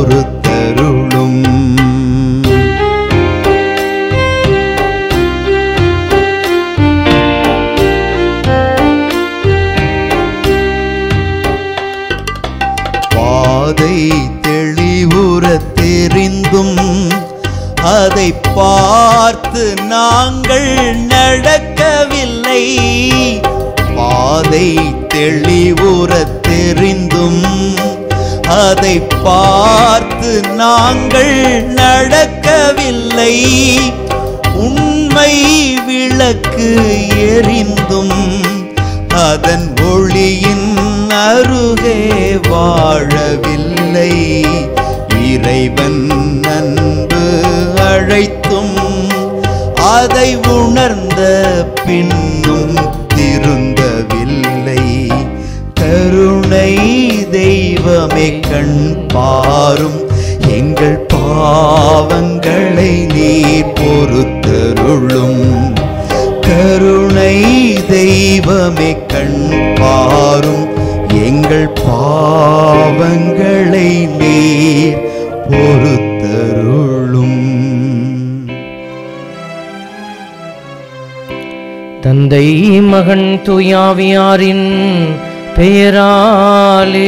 பொறுத்தருளும் பாதை தெளிவுறத் தெரிந்தும் அதை பார்த்து நாங்கள் நடக்கவில்லை பாதை தெளிவுறத் தெரிந்தும் அதை பார்த்து நாங்கள் நடக்கவில்லை உண்மை விளக்கு எரிந்தும் அதன் ஒளியின் அருகே வாழவில்லை இறைவன் அன்பு அழைத்தும் அதை உணர்ந்த பின்னும் திருந்தவில்லை கருணை தெய்வமே கண் பாரும் எங்கள் பாவங்களை நீர் பொறுத்தருளும் கருணை தெய்வமே கண் பாரும் எங்கள் பாவங்களை நீர் பொறுத்தருளும் தந்தை மகன் தூயாவியாரின் பெயராலே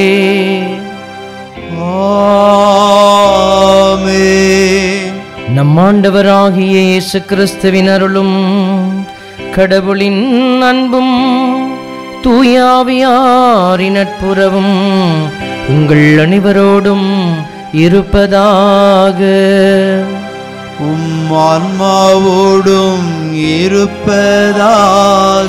ஆமென் நம் ஆண்டவராகிய இயேசு கிறிஸ்துவின் அருளும் கடவுளின் அன்பும் தூயாவியாரின் நட்புறவும் உங்கள் அனைவரோடும் இருப்பதாக உம் ஆன்மாவோடும் இருப்பதாக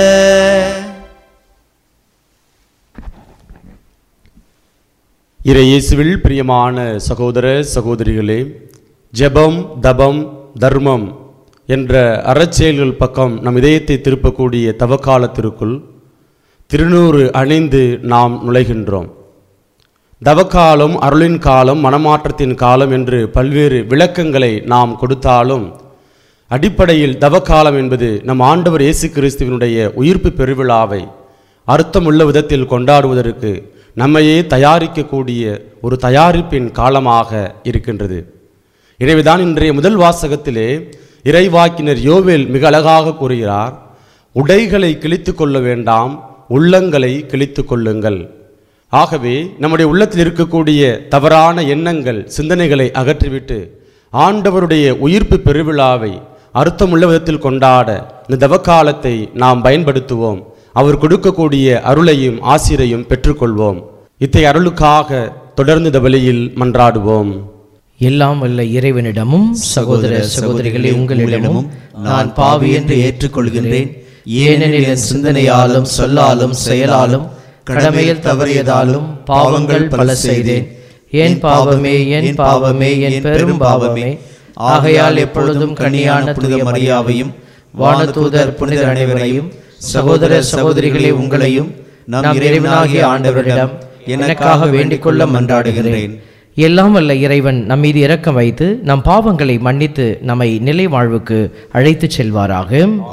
இறை இயேசுவில் பிரியமான சகோதர சகோதரிகளே ஜெபம் தபம் தர்மம் என்ற அறச்செயல்கள் பக்கம் நம் இதயத்தை திருப்பக்கூடிய தவக்காலத்திற்குள் திருநூறு அணிந்து நாம் நுழைகின்றோம் தவக்காலம் அருளின் காலம் மனமாற்றத்தின் காலம் என்று பல்வேறு விளக்கங்களை நாம் கொடுத்தாலும் அடிப்படையில் தவக்காலம் என்பது நம் ஆண்டவர் இயேசு கிறிஸ்துவினுடைய உயிர்ப்பு பெருவிழாவை அர்த்தமுள்ள விதத்தில் கொண்டாடுவதற்கு நம்மையே தயாரிக்கக்கூடிய ஒரு தயாரிப்பின் காலமாக இருக்கின்றது எனவேதான் இன்றைய முதல் வாசகத்திலே இறைவாக்கினர் யோவேல் மிக அழகாக கூறுகிறார் உடைகளை கிழித்து கொள்ள வேண்டாம் உள்ளங்களை கிழித்து கொள்ளுங்கள் ஆகவே நம்முடைய உள்ளத்தில் இருக்கக்கூடிய தவறான எண்ணங்கள் சிந்தனைகளை அகற்றிவிட்டு ஆண்டவருடைய உயிர்ப்பு பெருவிழாவை அர்த்தமுள்ள விதத்தில் கொண்டாட இந்த தவக்காலத்தை நாம் பயன்படுத்துவோம் அவர் கொடுக்கக்கூடிய அருளையும் ஆசிரையும் பெற்றுக்கொள்வோம் இத்தகைய அருளுக்காக தொடர்ந்து இந்த வழியில் மன்றாடுவோம் எல்லாம் வல்ல இறைவனிடமும் சகோதர சகோதரிகளே உங்களிடமும் நான் பாவி என்று ஏற்றுக்கொள்கின்றேன் ஏனெனில் என் சிந்தனையாலும் சொல்லாலும் செயலாலும் கடமையில் தவறியதாலும் பாவங்கள் பல செய்தேன் என் பாவமே என் பாவமே என் பெரும் பாவமே ஆகையால் எப்பொழுதும் கனியான புனித மரியாவையும் வானதூதர் புனிதர் அனைவரையும் சகோதர சகோதரிகளே உங்களையும் நம் இறைவனாகிய ஆண்டவரிடம் எனக்காக வேண்டிக் கொள்ள மன்றாடுகிறேன் எல்லாம் வல்ல இறைவன் நம் மீது இரக்கம் வைத்து நம் பாவங்களை மன்னித்து நம்மை நிலை வாழ்வுக்கு அழைத்துச் செல்வாராக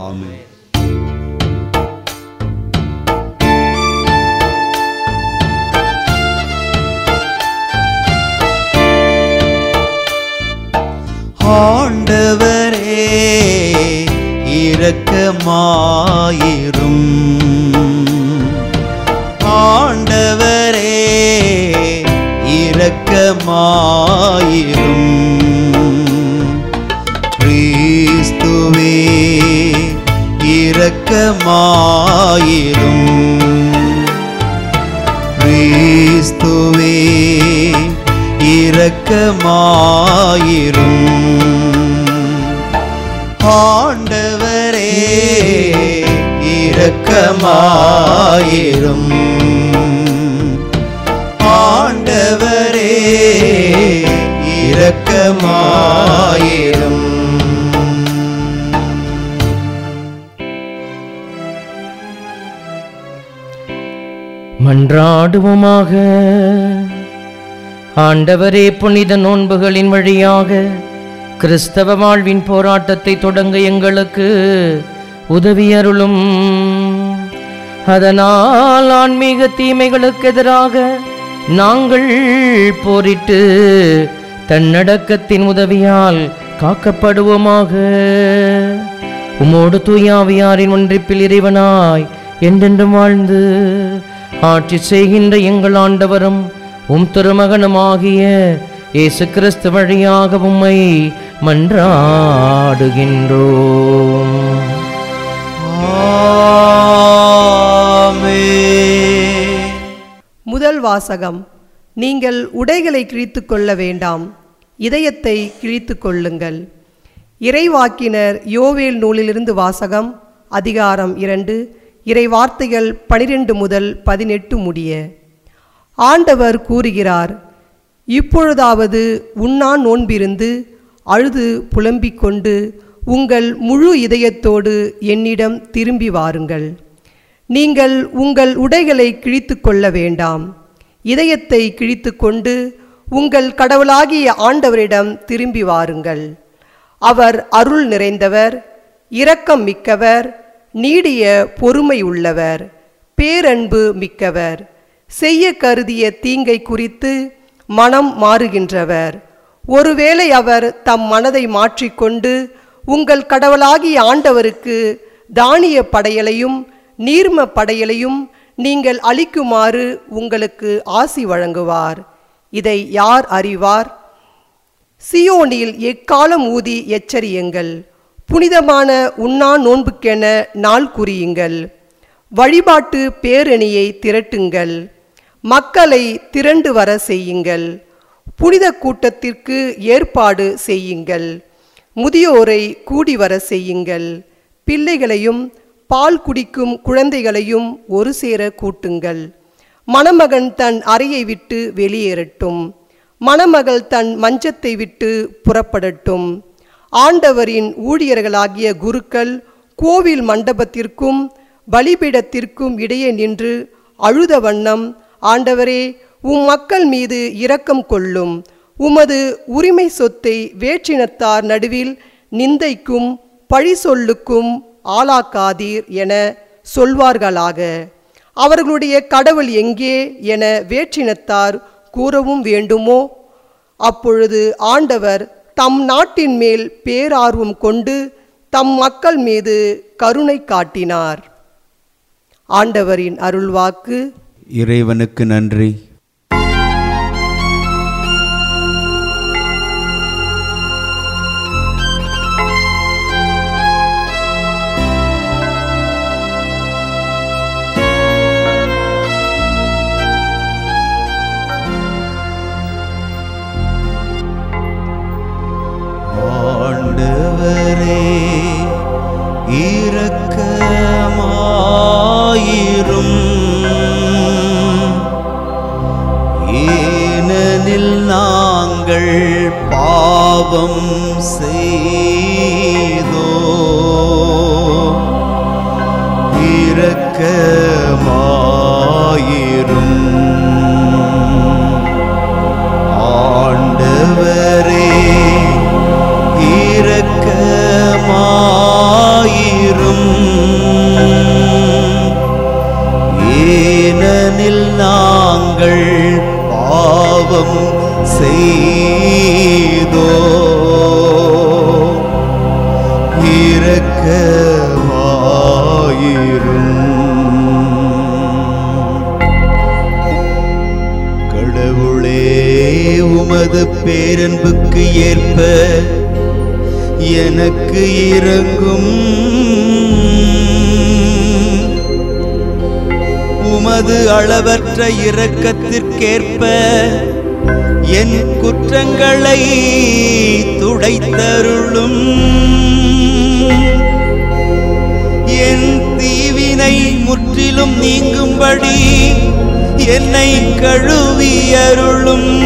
ஆண்டவரே இரக்கமாயிரும் ஆண்டவரே இரக்கமாயிரும் கிறிஸ்துவே இரக்கமாயிரும் கிறிஸ்துவே இரக்கமாயிரும் ஆண்டவரே இரக்கமாயிரும் ஆண்டவரே இரக்கமாயிரும் மன்றாடுவோமாக ஆண்டவரே புனித நோன்புகளின் வழியாக கிறிஸ்தவ வாழ்வின் போராட்டத்தை தொடங்க எங்களுக்கு உதவி அருளும் அதனால் ஆன்மீக தீமைகளுக்கு எதிராக நாங்கள் போரிட்டு தன்னடக்கத்தின் உதவியால் காக்கப்படுவோமாக உமோடு தூயாவியாரின் ஒன்றிப்பில் இறைவனாய் என்றென்றும் வாழ்ந்து ஆட்சி செய்கின்ற எங்கள் ஆண்டவரும் உம் திருமகனுமாகிய இயேசு கிறிஸ்து வழியாக உம்மை மன்றாடுகின்றோம் ஆமென். முதல் வாசகம் நீங்கள் உடைகளை கிழித்து கொள்ள வேண்டாம் இதயத்தை கிழித்து கொள்ளுங்கள் இறைவாக்கினர் யோவேல் நூலிலிருந்து வாசகம் அதிகாரம் இரண்டு இறை வார்த்தைகள் பனிரெண்டு முதல் பதினெட்டு முடிய ஆண்டவர் கூறுகிறார் இப்பொழுதாவது உண்ணான் நோன்பிருந்து அழுது புலம்பிக் கொண்டு உங்கள் முழு இதயத்தோடு என்னிடம் திரும்பி வாருங்கள் நீங்கள் உங்கள் உடைகளை கிழித்து கொள்ள வேண்டாம் இதயத்தை கிழித்து கொண்டு உங்கள் கடவுளாகிய ஆண்டவரிடம் திரும்பி வாருங்கள் அவர் அருள் நிறைந்தவர் இரக்கம் மிக்கவர் நீடிய பொறுமை உள்ளவர் பேரன்பு மிக்கவர் செய்ய கருதிய தீங்கை குறித்து மனம் மாறுகின்றவர் ஒருவேளை அவர் தம் மனதை மாற்றிக்கொண்டு உங்கள் கடவுளாகிய ஆண்டவருக்கு தானிய படையலையும் நீர்ம படையலையும் நீங்கள் அளிக்குமாறு உங்களுக்கு ஆசி வழங்குவார் இதை யார் அறிவார் சியோனில் எக்காலம் ஊதி எச்சரியுங்கள் புனிதமான உண்ணா நோன்புக்கென நாள் குறியுங்கள் வழிபாட்டு பேரணியை திரட்டுங்கள் மக்களை திரண்டு வர செய்யுங்கள் புனித கூட்டத்திற்கு ஏற்பாடு செய்யுங்கள் முதியோரை கூடி வர செய்யுங்கள் பிள்ளைகளையும் பால் குடிக்கும் குழந்தைகளையும் ஒரு சேர கூட்டுங்கள் மணமகன் தன் அறையை விட்டு வெளியேறட்டும் மணமகள் தன் மஞ்சத்தை விட்டு புறப்படட்டும் ஆண்டவரின் ஊழியர்களாகிய குருக்கள் கோவில் மண்டபத்திற்கும் பலிபீடத்திற்கும் இடையே நின்று அழுத வண்ணம் ஆண்டவரே உம் மக்கள் மீது இரக்கம் கொள்ளும் உமது உரிமை சொத்தை வேற்றினத்தார் நடுவில் நிந்தைக்கும் பழி சொல்லுக்கும் ஆளாக்காதீர் என சொல்வார்களாக அவர்களுடைய கடவுள் எங்கே என வேற்றினத்தார் கூறவும் வேண்டுமோ அப்பொழுது ஆண்டவர் தம் நாட்டின் மேல் பேரார்வம் கொண்டு தம் மக்கள் மீது கருணை காட்டினார் ஆண்டவரின் அருள்வாக்கு இறைவனுக்கு நன்றி ஆண்டவரே இரக்கமாயிரும் ஏனெனில் நாங்கள் பாவம் செய்தோ இரக்கமாயிரும் ஆண்டவரே இரக்கமாயிரும் ஏனெனில் நாங்கள் பாவம் செய்தோ இரக்கமாயிரும் கடவுளே உமது பேரன்புக்கு ஏற்ப எனக்கு இறங்கும் உமது அளவற்ற இரக்கத்திற்கேற்ப என் குற்றங்களை துடைத்தருளும் என் தீவினை முற்றிலும் நீங்கும்படி என்னை கழுவியருளும்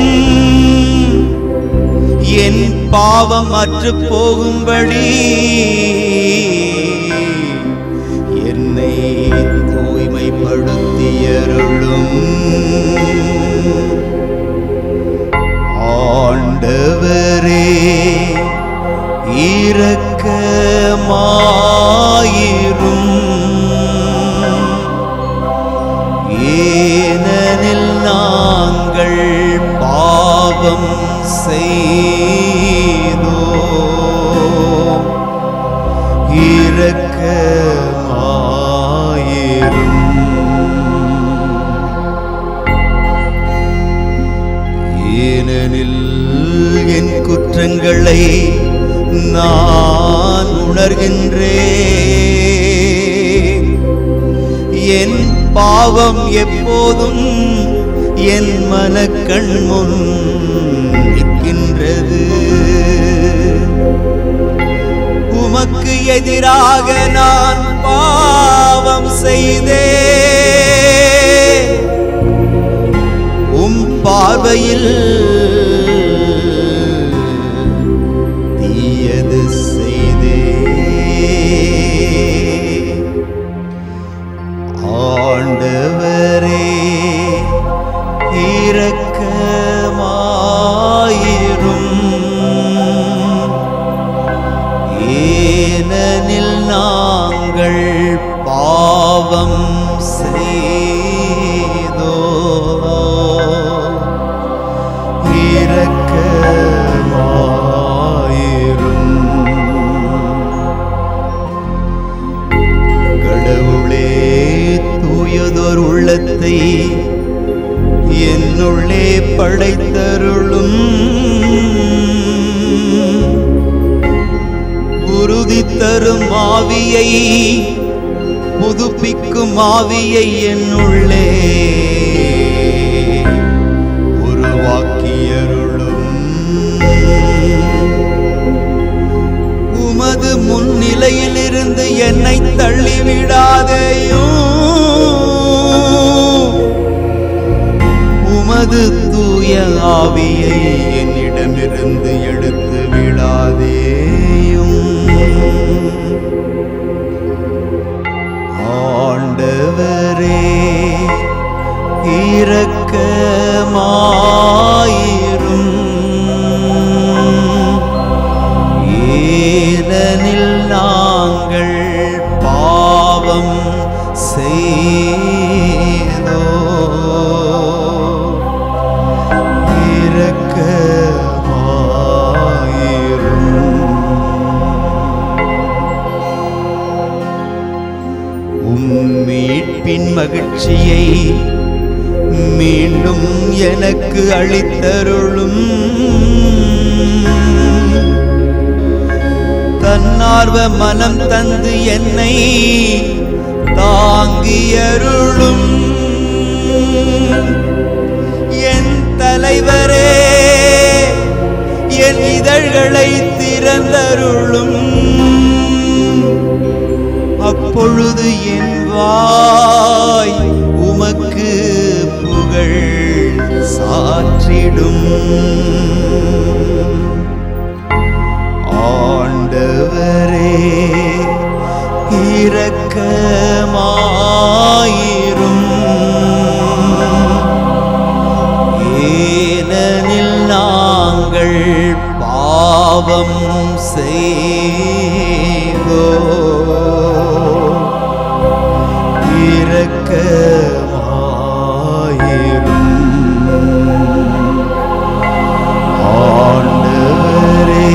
என் பாவம் அற்று போகும்படி என்னை தூய்மைப்படுத்தியருளும் ஆண்டவரே இரக்கமாயிரும் ஏனெனில் நாங்கள் செய்தோ இரக்கமாயிரும் ஏனெனில் என் குற்றங்களை நான் உணர்கின்றேன் என் பாவம் எப்போதும் என் மனக்கண் முன் நிற்கின்றது உமக்கு எதிராக நான் பாவம் செய்தேன் உம் பார்வையில் தீயது செய்தே ஆண்டவரே இரக்கமாயிரும் ஏனெனில் நாங்கள் பாவம் செய்தோ இரக்கமாயிரும் கடவுளே தூயதோர் உள்ளத்தை என்னுள்ளே படைத்தருளும் உறுதி தரும் ஆவியை புதுப்பிக்கும் ஆவியை என்னுள்ளே உருவாக்கியருளும் உமது முன்னிலையிலிருந்து என்னை தள்ளிவிடாதேயும் உமது தூய ஆவியை என்னிடமிருந்து எடுத்து விடாதேயும் ஆண்டவரே இரக்கமாயிரும் ஏனெனில் நாங்கள் பாவம் செய்தோ உம் மீட்பின் மகிழ்ச்சியை மீண்டும் எனக்கு அளித்தருளும் தன்னார்வ மனம் தந்து என்னை தாங்கியருளும் என் தலைவரே என் இதழ்களை திறந்தருளும் அப்பொழுது என் வாய் உமக்கு புகழ் சாற்றிடும் ஆண்டவரே இரக்கமாயிரும் ஏனெனில் நாங்கள் பாவம் செய்தோ இரக்கமாயிரும் ஆண்டவரே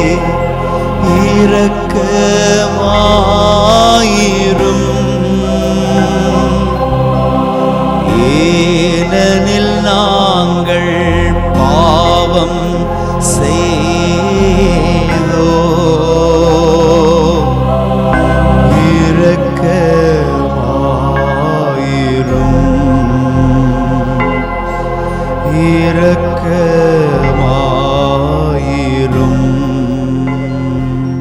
இரக்கமாயிரும் ஏனெனில் நாங்கள் பாவம் செய்தோ இரக்கமாயிரும் இரக்கமாயிரும்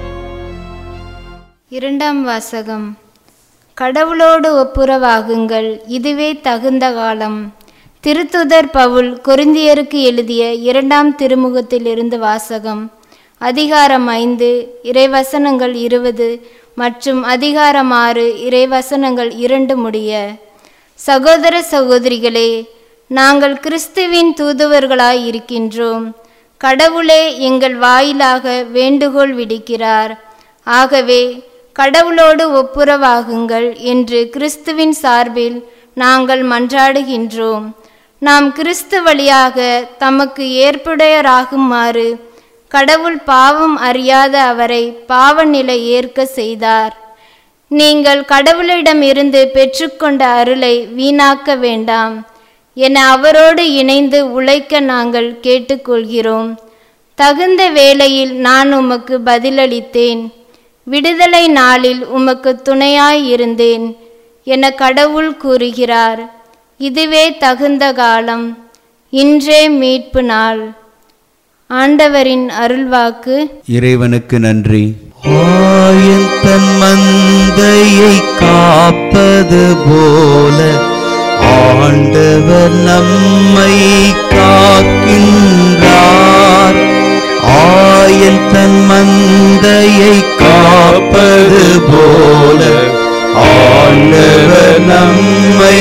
இரண்டாம் வாசகம் கடவுளோடு ஒப்புரவாகுங்கள் இதுவே தகுந்த காலம் திருத்துதர் பவுல் கொரிந்தியருக்கு எழுதிய இரண்டாம் திருமுகத்திலிருந்து வாசகம் அதிகாரம் ஐந்து இறைவசனங்கள் இருபது மற்றும் அதிகாரம் ஆறு இறைவசனங்கள் இரண்டு முடிய சகோதர சகோதரிகளே நாங்கள் கிறிஸ்துவின் தூதுவர்களாய் இருக்கின்றோம் கடவுளே எங்கள் வாயிலாக வேண்டுகோள் விடுக்கிறார் ஆகவே கடவுளோடு ஒப்புரவாகுங்கள் என்று கிறிஸ்துவின் சார்பில் நாங்கள் மன்றாடுகின்றோம் நாம் கிறிஸ்து வழியாக தமக்கு ஏற்புடையராகுமாறு கடவுள் பாவம் அறியாத அவரை பாவ நிலை ஏற்க செய்தார் நீங்கள் கடவுளிடமிருந்து பெற்றுக்கொண்ட அருளை வீணாக்க வேண்டாம் என அவரோடு இணைந்து உழைக்க நாங்கள் கேட்டுக்கொள்கிறோம் தகுந்த வேளையில் நான் உமக்கு பதிலளித்தேன் விடுதலை நாளில் உமக்கு துணையாய் இருந்தேன் என கடவுள் கூறுகிறார் இதுவே தகுந்த காலம் இன்றே மீட்பு நாள் ஆண்டவரின் அருள்வாக்கு இறைவனுக்கு நன்றி ஆயன் தன் மந்தையை காப்பது போல ஆண்டவர் நம்மை காக்கின்றார் ஆயன் தன் மந்தையை காப்பது போல ஆண்டவர் நம்மை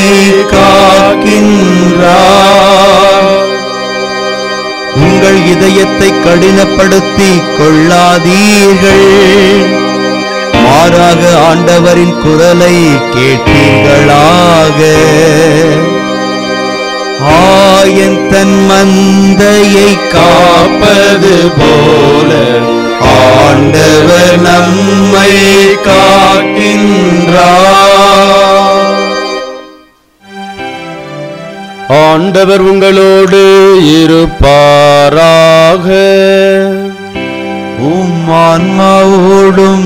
காக்கின்றார் உங்கள் இதயத்தை கடினப்படுத்தி கொள்ளாதீர்கள் மாறாக ஆண்டவரின் குரலை கேட்டீர்களாக ஆயன் தன் மந்தையை காப்பது போல ஆண்டவர் நம்மை காக்கின்றார் ஆண்டவர் உங்களோடு இருப்பாராக உம் ஆன்மாவோடும்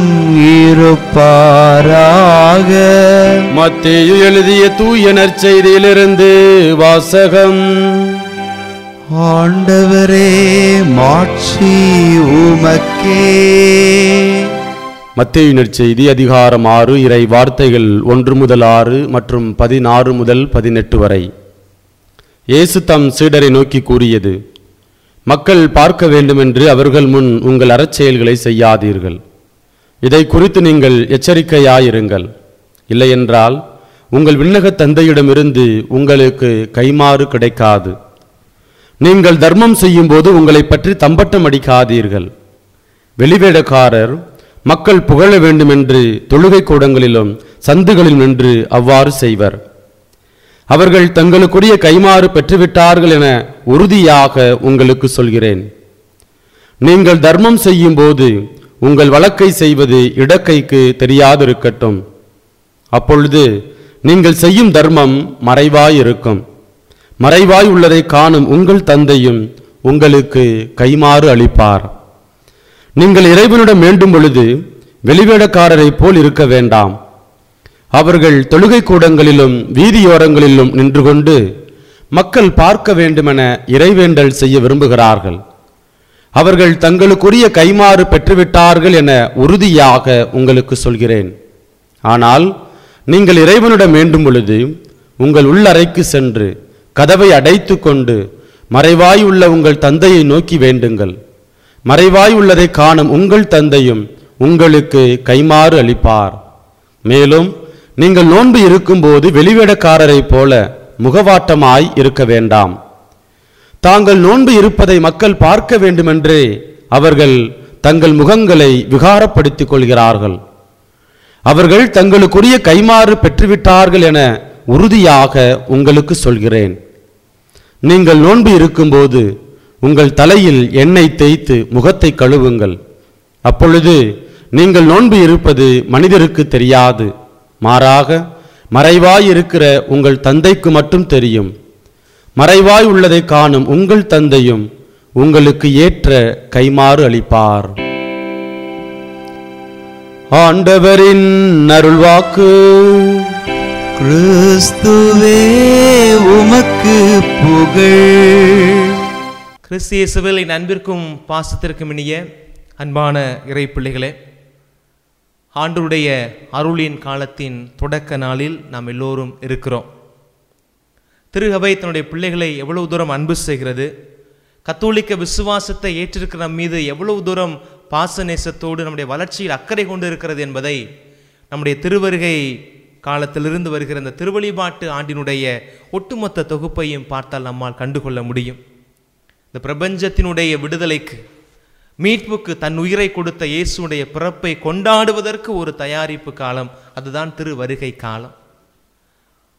இருப்பாராக மத்தேயு எழுதிய தூய நற்செய்தியிலிருந்து வாசகம் ஆண்டவரே மாட்சி உமக்கே மத்தேயு நற்செய்தி அதிகாரம் ஆறு இறை வார்த்தைகள் ஒன்று முதல் ஆறு மற்றும் பதினாறு முதல் பதினெட்டு வரை இயேசு தம் சீடரை நோக்கி கூறியது மக்கள் பார்க்க வேண்டுமென்று அவர்கள் முன் உங்கள் அறச்செயல்களை செய்யாதீர்கள் இதை குறித்து நீங்கள் எச்சரிக்கையாயிருங்கள் இல்லையென்றால் உங்கள் விண்ணகத் தந்தையிடமிருந்து உங்களுக்கு கைமாறு கிடைக்காது நீங்கள் தர்மம் செய்யும்போது உங்களை பற்றி தம்பட்டம் அடிக்காதீர்கள் வெளிவேடக்காரர் மக்கள் புகழ வேண்டுமென்று தொழுகை கூடங்களிலும் சந்துகளில் நின்று அவ்வாறு செய்வர் அவர்கள் தங்களுக்குரிய கைமாறு பெற்றுவிட்டார்கள் என உறுதியாக உங்களுக்கு சொல்கிறேன் நீங்கள் தர்மம் செய்யும்போது உங்கள் வழக்கை செய்வது இடக்கைக்கு தெரியாதிருக்கட்டும் அப்பொழுது நீங்கள் செய்யும் தர்மம் மறைவாய் இருக்கும் மறைவாய் உள்ளதை காணும் உங்கள் தந்தையும் உங்களுக்கு கைமாறு அளிப்பார் நீங்கள் இறைவனிடம் வேண்டும் பொழுது வெளிவேடக்காரரைப் போல் இருக்க வேண்டாம் அவர்கள் தொழுகை கூடங்களிலும் வீதியோரங்களிலும் நின்று கொண்டு மக்கள் பார்க்க வேண்டுமென இறைவேண்டல் செய்ய விரும்புகிறார்கள் அவர்கள் தங்களுக்குரிய கைமாறு பெற்றுவிட்டார்கள் என உறுதியாக உங்களுக்கு சொல்கிறேன் ஆனால் நீங்கள் இறைவனிடம் வேண்டும் பொழுது உங்கள் உள்ளறைக்கு சென்று கதவை அடைத்து கொண்டு மறைவாய் உள்ள உங்கள் தந்தையை நோக்கி வேண்டுங்கள் மறைவாய் உள்ளதை காணும் உங்கள் தந்தையும் உங்களுக்கு கைமாறு அளிப்பார் மேலும் நீங்கள் நோன்பு இருக்கும்போது வெளிவேடக்காரரைப் போல முகவாட்டமாய் இருக்க வேண்டாம் தாங்கள் நோன்பு இருப்பதை மக்கள் பார்க்க வேண்டுமென்றே அவர்கள் தங்கள் முகங்களை விகாரப்படுத்திக் கொள்கிறார்கள் அவர்கள் தங்களுக்குரிய கைமாறு பெற்றுவிட்டார்கள் என உறுதியாக உங்களுக்கு சொல்கிறேன் நீங்கள் நோன்பு இருக்கும்போது உங்கள் தலையில் எண்ணெய் தேய்த்து முகத்தை கழுவுங்கள் அப்பொழுது நீங்கள் நோன்பு இருப்பது மனிதருக்கு தெரியாது மாறாக மறைவாய் இருக்கிற உங்கள் தந்தைக்கு மட்டும் தெரியும் மறைவாய் உள்ளதை காணும் உங்கள் தந்தையும் உங்களுக்கு ஏற்ற கைமாறு அளிப்பார் ஆண்டவரின் அருள்வாக்கு கிறிஸ்துவே உமக்கு புகழ் கிறிஸ்து இயேசுவில் என் அன்பிற்கும் பாசத்திற்கும் இனிய அன்பான இறை பிள்ளைகளே ஆண்டருடைய அருளின் காலத்தின் தொடக்க நாளில் நாம் எல்லோரும் இருக்கிறோம் திருகவை தன்னுடைய பிள்ளைகளை எவ்வளவு தூரம் அன்பு செய்கிறது கத்தோலிக்க விசுவாசத்தை ஏற்றிருக்கிற நம் மீது எவ்வளவு தூரம் பாச நேசத்தோடு நம்முடைய வளர்ச்சியில் அக்கறை கொண்டு இருக்கிறது என்பதை நம்முடைய திருவருகை காலத்திலிருந்து வருகிற இந்த திருவழிபாட்டு ஆண்டினுடைய ஒட்டுமொத்த தொகுப்பையும் பார்த்தால் நம்மால் கண்டுகொள்ள முடியும் இந்த பிரபஞ்சத்தினுடைய விடுதலைக்கு மீட்புக்கு தன் உயிரை கொடுத்த இயேசுடைய பிறப்பை கொண்டாடுவதற்கு ஒரு தயாரிப்பு காலம் அதுதான் திரு வருகை காலம்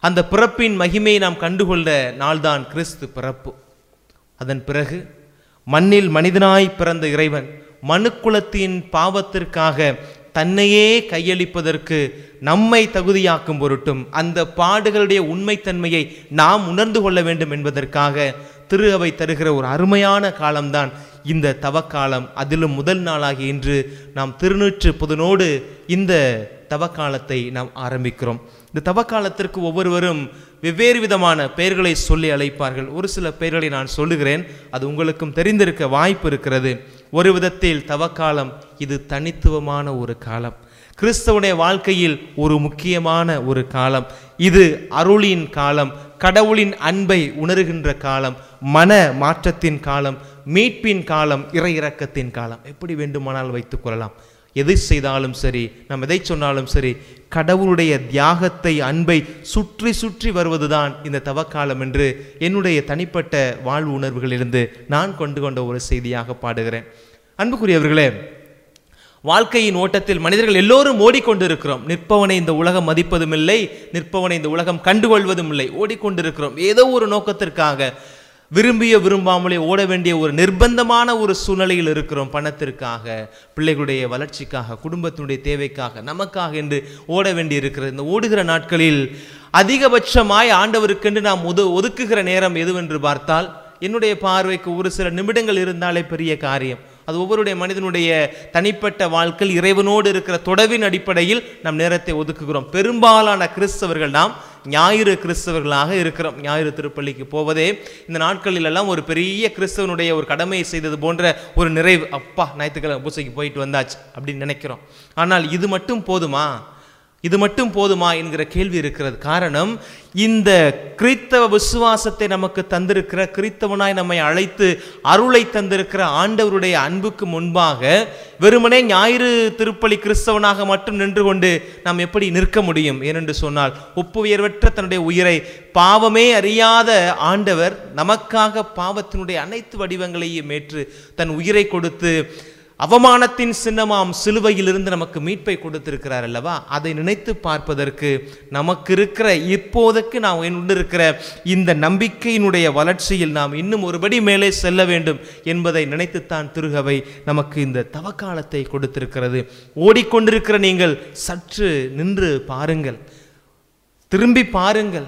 அந்த பிறப்பின் மகிமையை நாம் கண்டுகொண்ட நாள்தான் கிறிஸ்து பிறப்பு அதன் பிறகு மண்ணில் மனிதனாய் பிறந்த இறைவன் மனுக்குலத்தின் பாவத்திற்காக தன்னையே கையளிப்பதற்கு நம்மை தகுதியாக்கும் பொருட்டும் அந்த பாடுகளுடைய உண்மைத்தன்மையை நாம் உணர்ந்து கொள்ள வேண்டும் என்பதற்காக திரு அவை தருகிற ஒரு அருமையான காலம்தான் இந்த தவக்காலம் அதிலும் முதல் நாளாகி இன்று நாம் திருநூற்று புதனோடு இந்த தவக்காலத்தை நாம் ஆரம்பிக்கிறோம் இந்த தவக்காலத்திற்கு ஒவ்வொருவரும் வெவ்வேறு விதமான பெயர்களை சொல்லி அழைப்பார்கள் ஒரு சில பெயர்களை நான் சொல்லுகிறேன் அது உங்களுக்கும் தெரிந்திருக்க வாய்ப்பு இருக்கிறது ஒரு விதத்தில் தவக்காலம் இது தனித்துவமான ஒரு காலம் கிறிஸ்தவனுடைய வாழ்க்கையில் ஒரு முக்கியமான ஒரு காலம் இது அருளின் காலம் கடவுளின் அன்பை உணர்கின்ற காலம் மன மாற்றத்தின் காலம் மீட்பின் காலம் இறை இரக்கத்தின் காலம் எப்படி வேண்டுமானால் வைத்துக் கொள்ளலாம் எது செய்தாலும் சரி நாம் எதை சொன்னாலும் சரி கடவுளுடைய தியாகத்தை அன்பை சுற்றி சுற்றி வருவதுதான் இந்த தவக்காலம் என்று என்னுடைய தனிப்பட்ட வாழ்வு உணர்வுகளிலிருந்து நான் கொண்டு கொண்ட ஒரு செய்தியாக பாடுகிறேன் அன்புக்குரியவர்களே வாழ்க்கையின் ஓட்டத்தில் மனிதர்கள் எல்லோரும் ஓடிக்கொண்டிருக்கிறோம் நிற்பவனை இந்த உலகம் மதிப்பதும் இல்லை நிற்பவனை இந்த உலகம் கண்டுகொள்வதும் இல்லை ஓடிக்கொண்டிருக்கிறோம் ஏதோ ஒரு நோக்கத்திற்காக விரும்பிய விரும்பாமலே ஓட வேண்டிய ஒரு நிர்பந்தமான ஒரு சூழ்நிலையில் இருக்கிறோம் பணத்திற்காக பிள்ளைகளுடைய வளர்ச்சிக்காக குடும்பத்தினுடைய தேவைக்காக நமக்காக என்று ஓட வேண்டி இருக்கிறது இந்த ஓடுகிற நாட்களில் அதிகபட்சமாய் ஆண்டவருக்கென்று நாம் ஒது ஒதுக்குகிற நேரம் எதுவென்று பார்த்தால் என்னுடைய பார்வைக்கு ஒரு சில நிமிடங்கள் இருந்தாலே பெரிய காரியம் அது ஒவ்வொருடைய மனிதனுடைய தனிப்பட்ட வாழ்க்கையில் இறைவனோடு இருக்கிற தொடர்பின் அடிப்படையில் நம் நேரத்தை ஒதுக்குகிறோம் பெரும்பாலான கிறிஸ்தவர்கள் நாம் ஞாயிறு கிறிஸ்தவர்களாக இருக்கிறோம் ஞாயிறு திருப்பள்ளிக்கு போவதே இந்த நாட்களில் எல்லாம் ஒரு பெரிய கிறிஸ்தவனுடைய ஒரு கடமையை செய்தது போன்ற ஒரு நிறைவு அப்பா ஞாயிற்றுக்கிழமை பூசைக்கு போயிட்டு வந்தாச்சு அப்படின்னு நினைக்கிறோம் ஆனால் இது மட்டும் போதுமா இது மட்டும் போதுமா என்கிற கேள்வி இருக்கிறது காரணம் இந்த கிறித்தவ விசுவாசத்தை நமக்கு தந்திருக்கிற கிறித்தவனாய் நம்மை அழைத்து அருளை தந்திருக்கிற ஆண்டவருடைய அன்புக்கு முன்பாக வெறுமனே ஞாயிறு திருப்பலி கிறிஸ்தவனாக மட்டும் நின்று கொண்டு நாம் எப்படி நிற்க முடியும் ஏனென்று சொன்னால் ஒப்பு உயர்வற்ற தன்னுடைய உயிரை பாவமே அறியாத ஆண்டவர் நமக்காக பாவத்தினுடைய அனைத்து வடிவங்களையும் ஏற்று தன் உயிரை கொடுத்து அவமானத்தின் சின்னமாம் சிலுவையிலிருந்து நமக்கு மீட்பை கொடுத்திருக்கிறார் அல்லவா அதை நினைத்து பார்ப்பதற்கு நமக்கு இருக்கிற இப்போதைக்கு நாம் கொண்டிருக்கிற இந்த நம்பிக்கையினுடைய வளர்ச்சியில் நாம் இன்னும் ஒருபடி மேலே செல்ல வேண்டும் என்பதை நினைத்துத்தான் திருகவை நமக்கு இந்த தவக்காலத்தை கொடுத்திருக்கிறது ஓடிக்கொண்டிருக்கிற நீங்கள் சற்று நின்று பாருங்கள் திரும்பி பாருங்கள்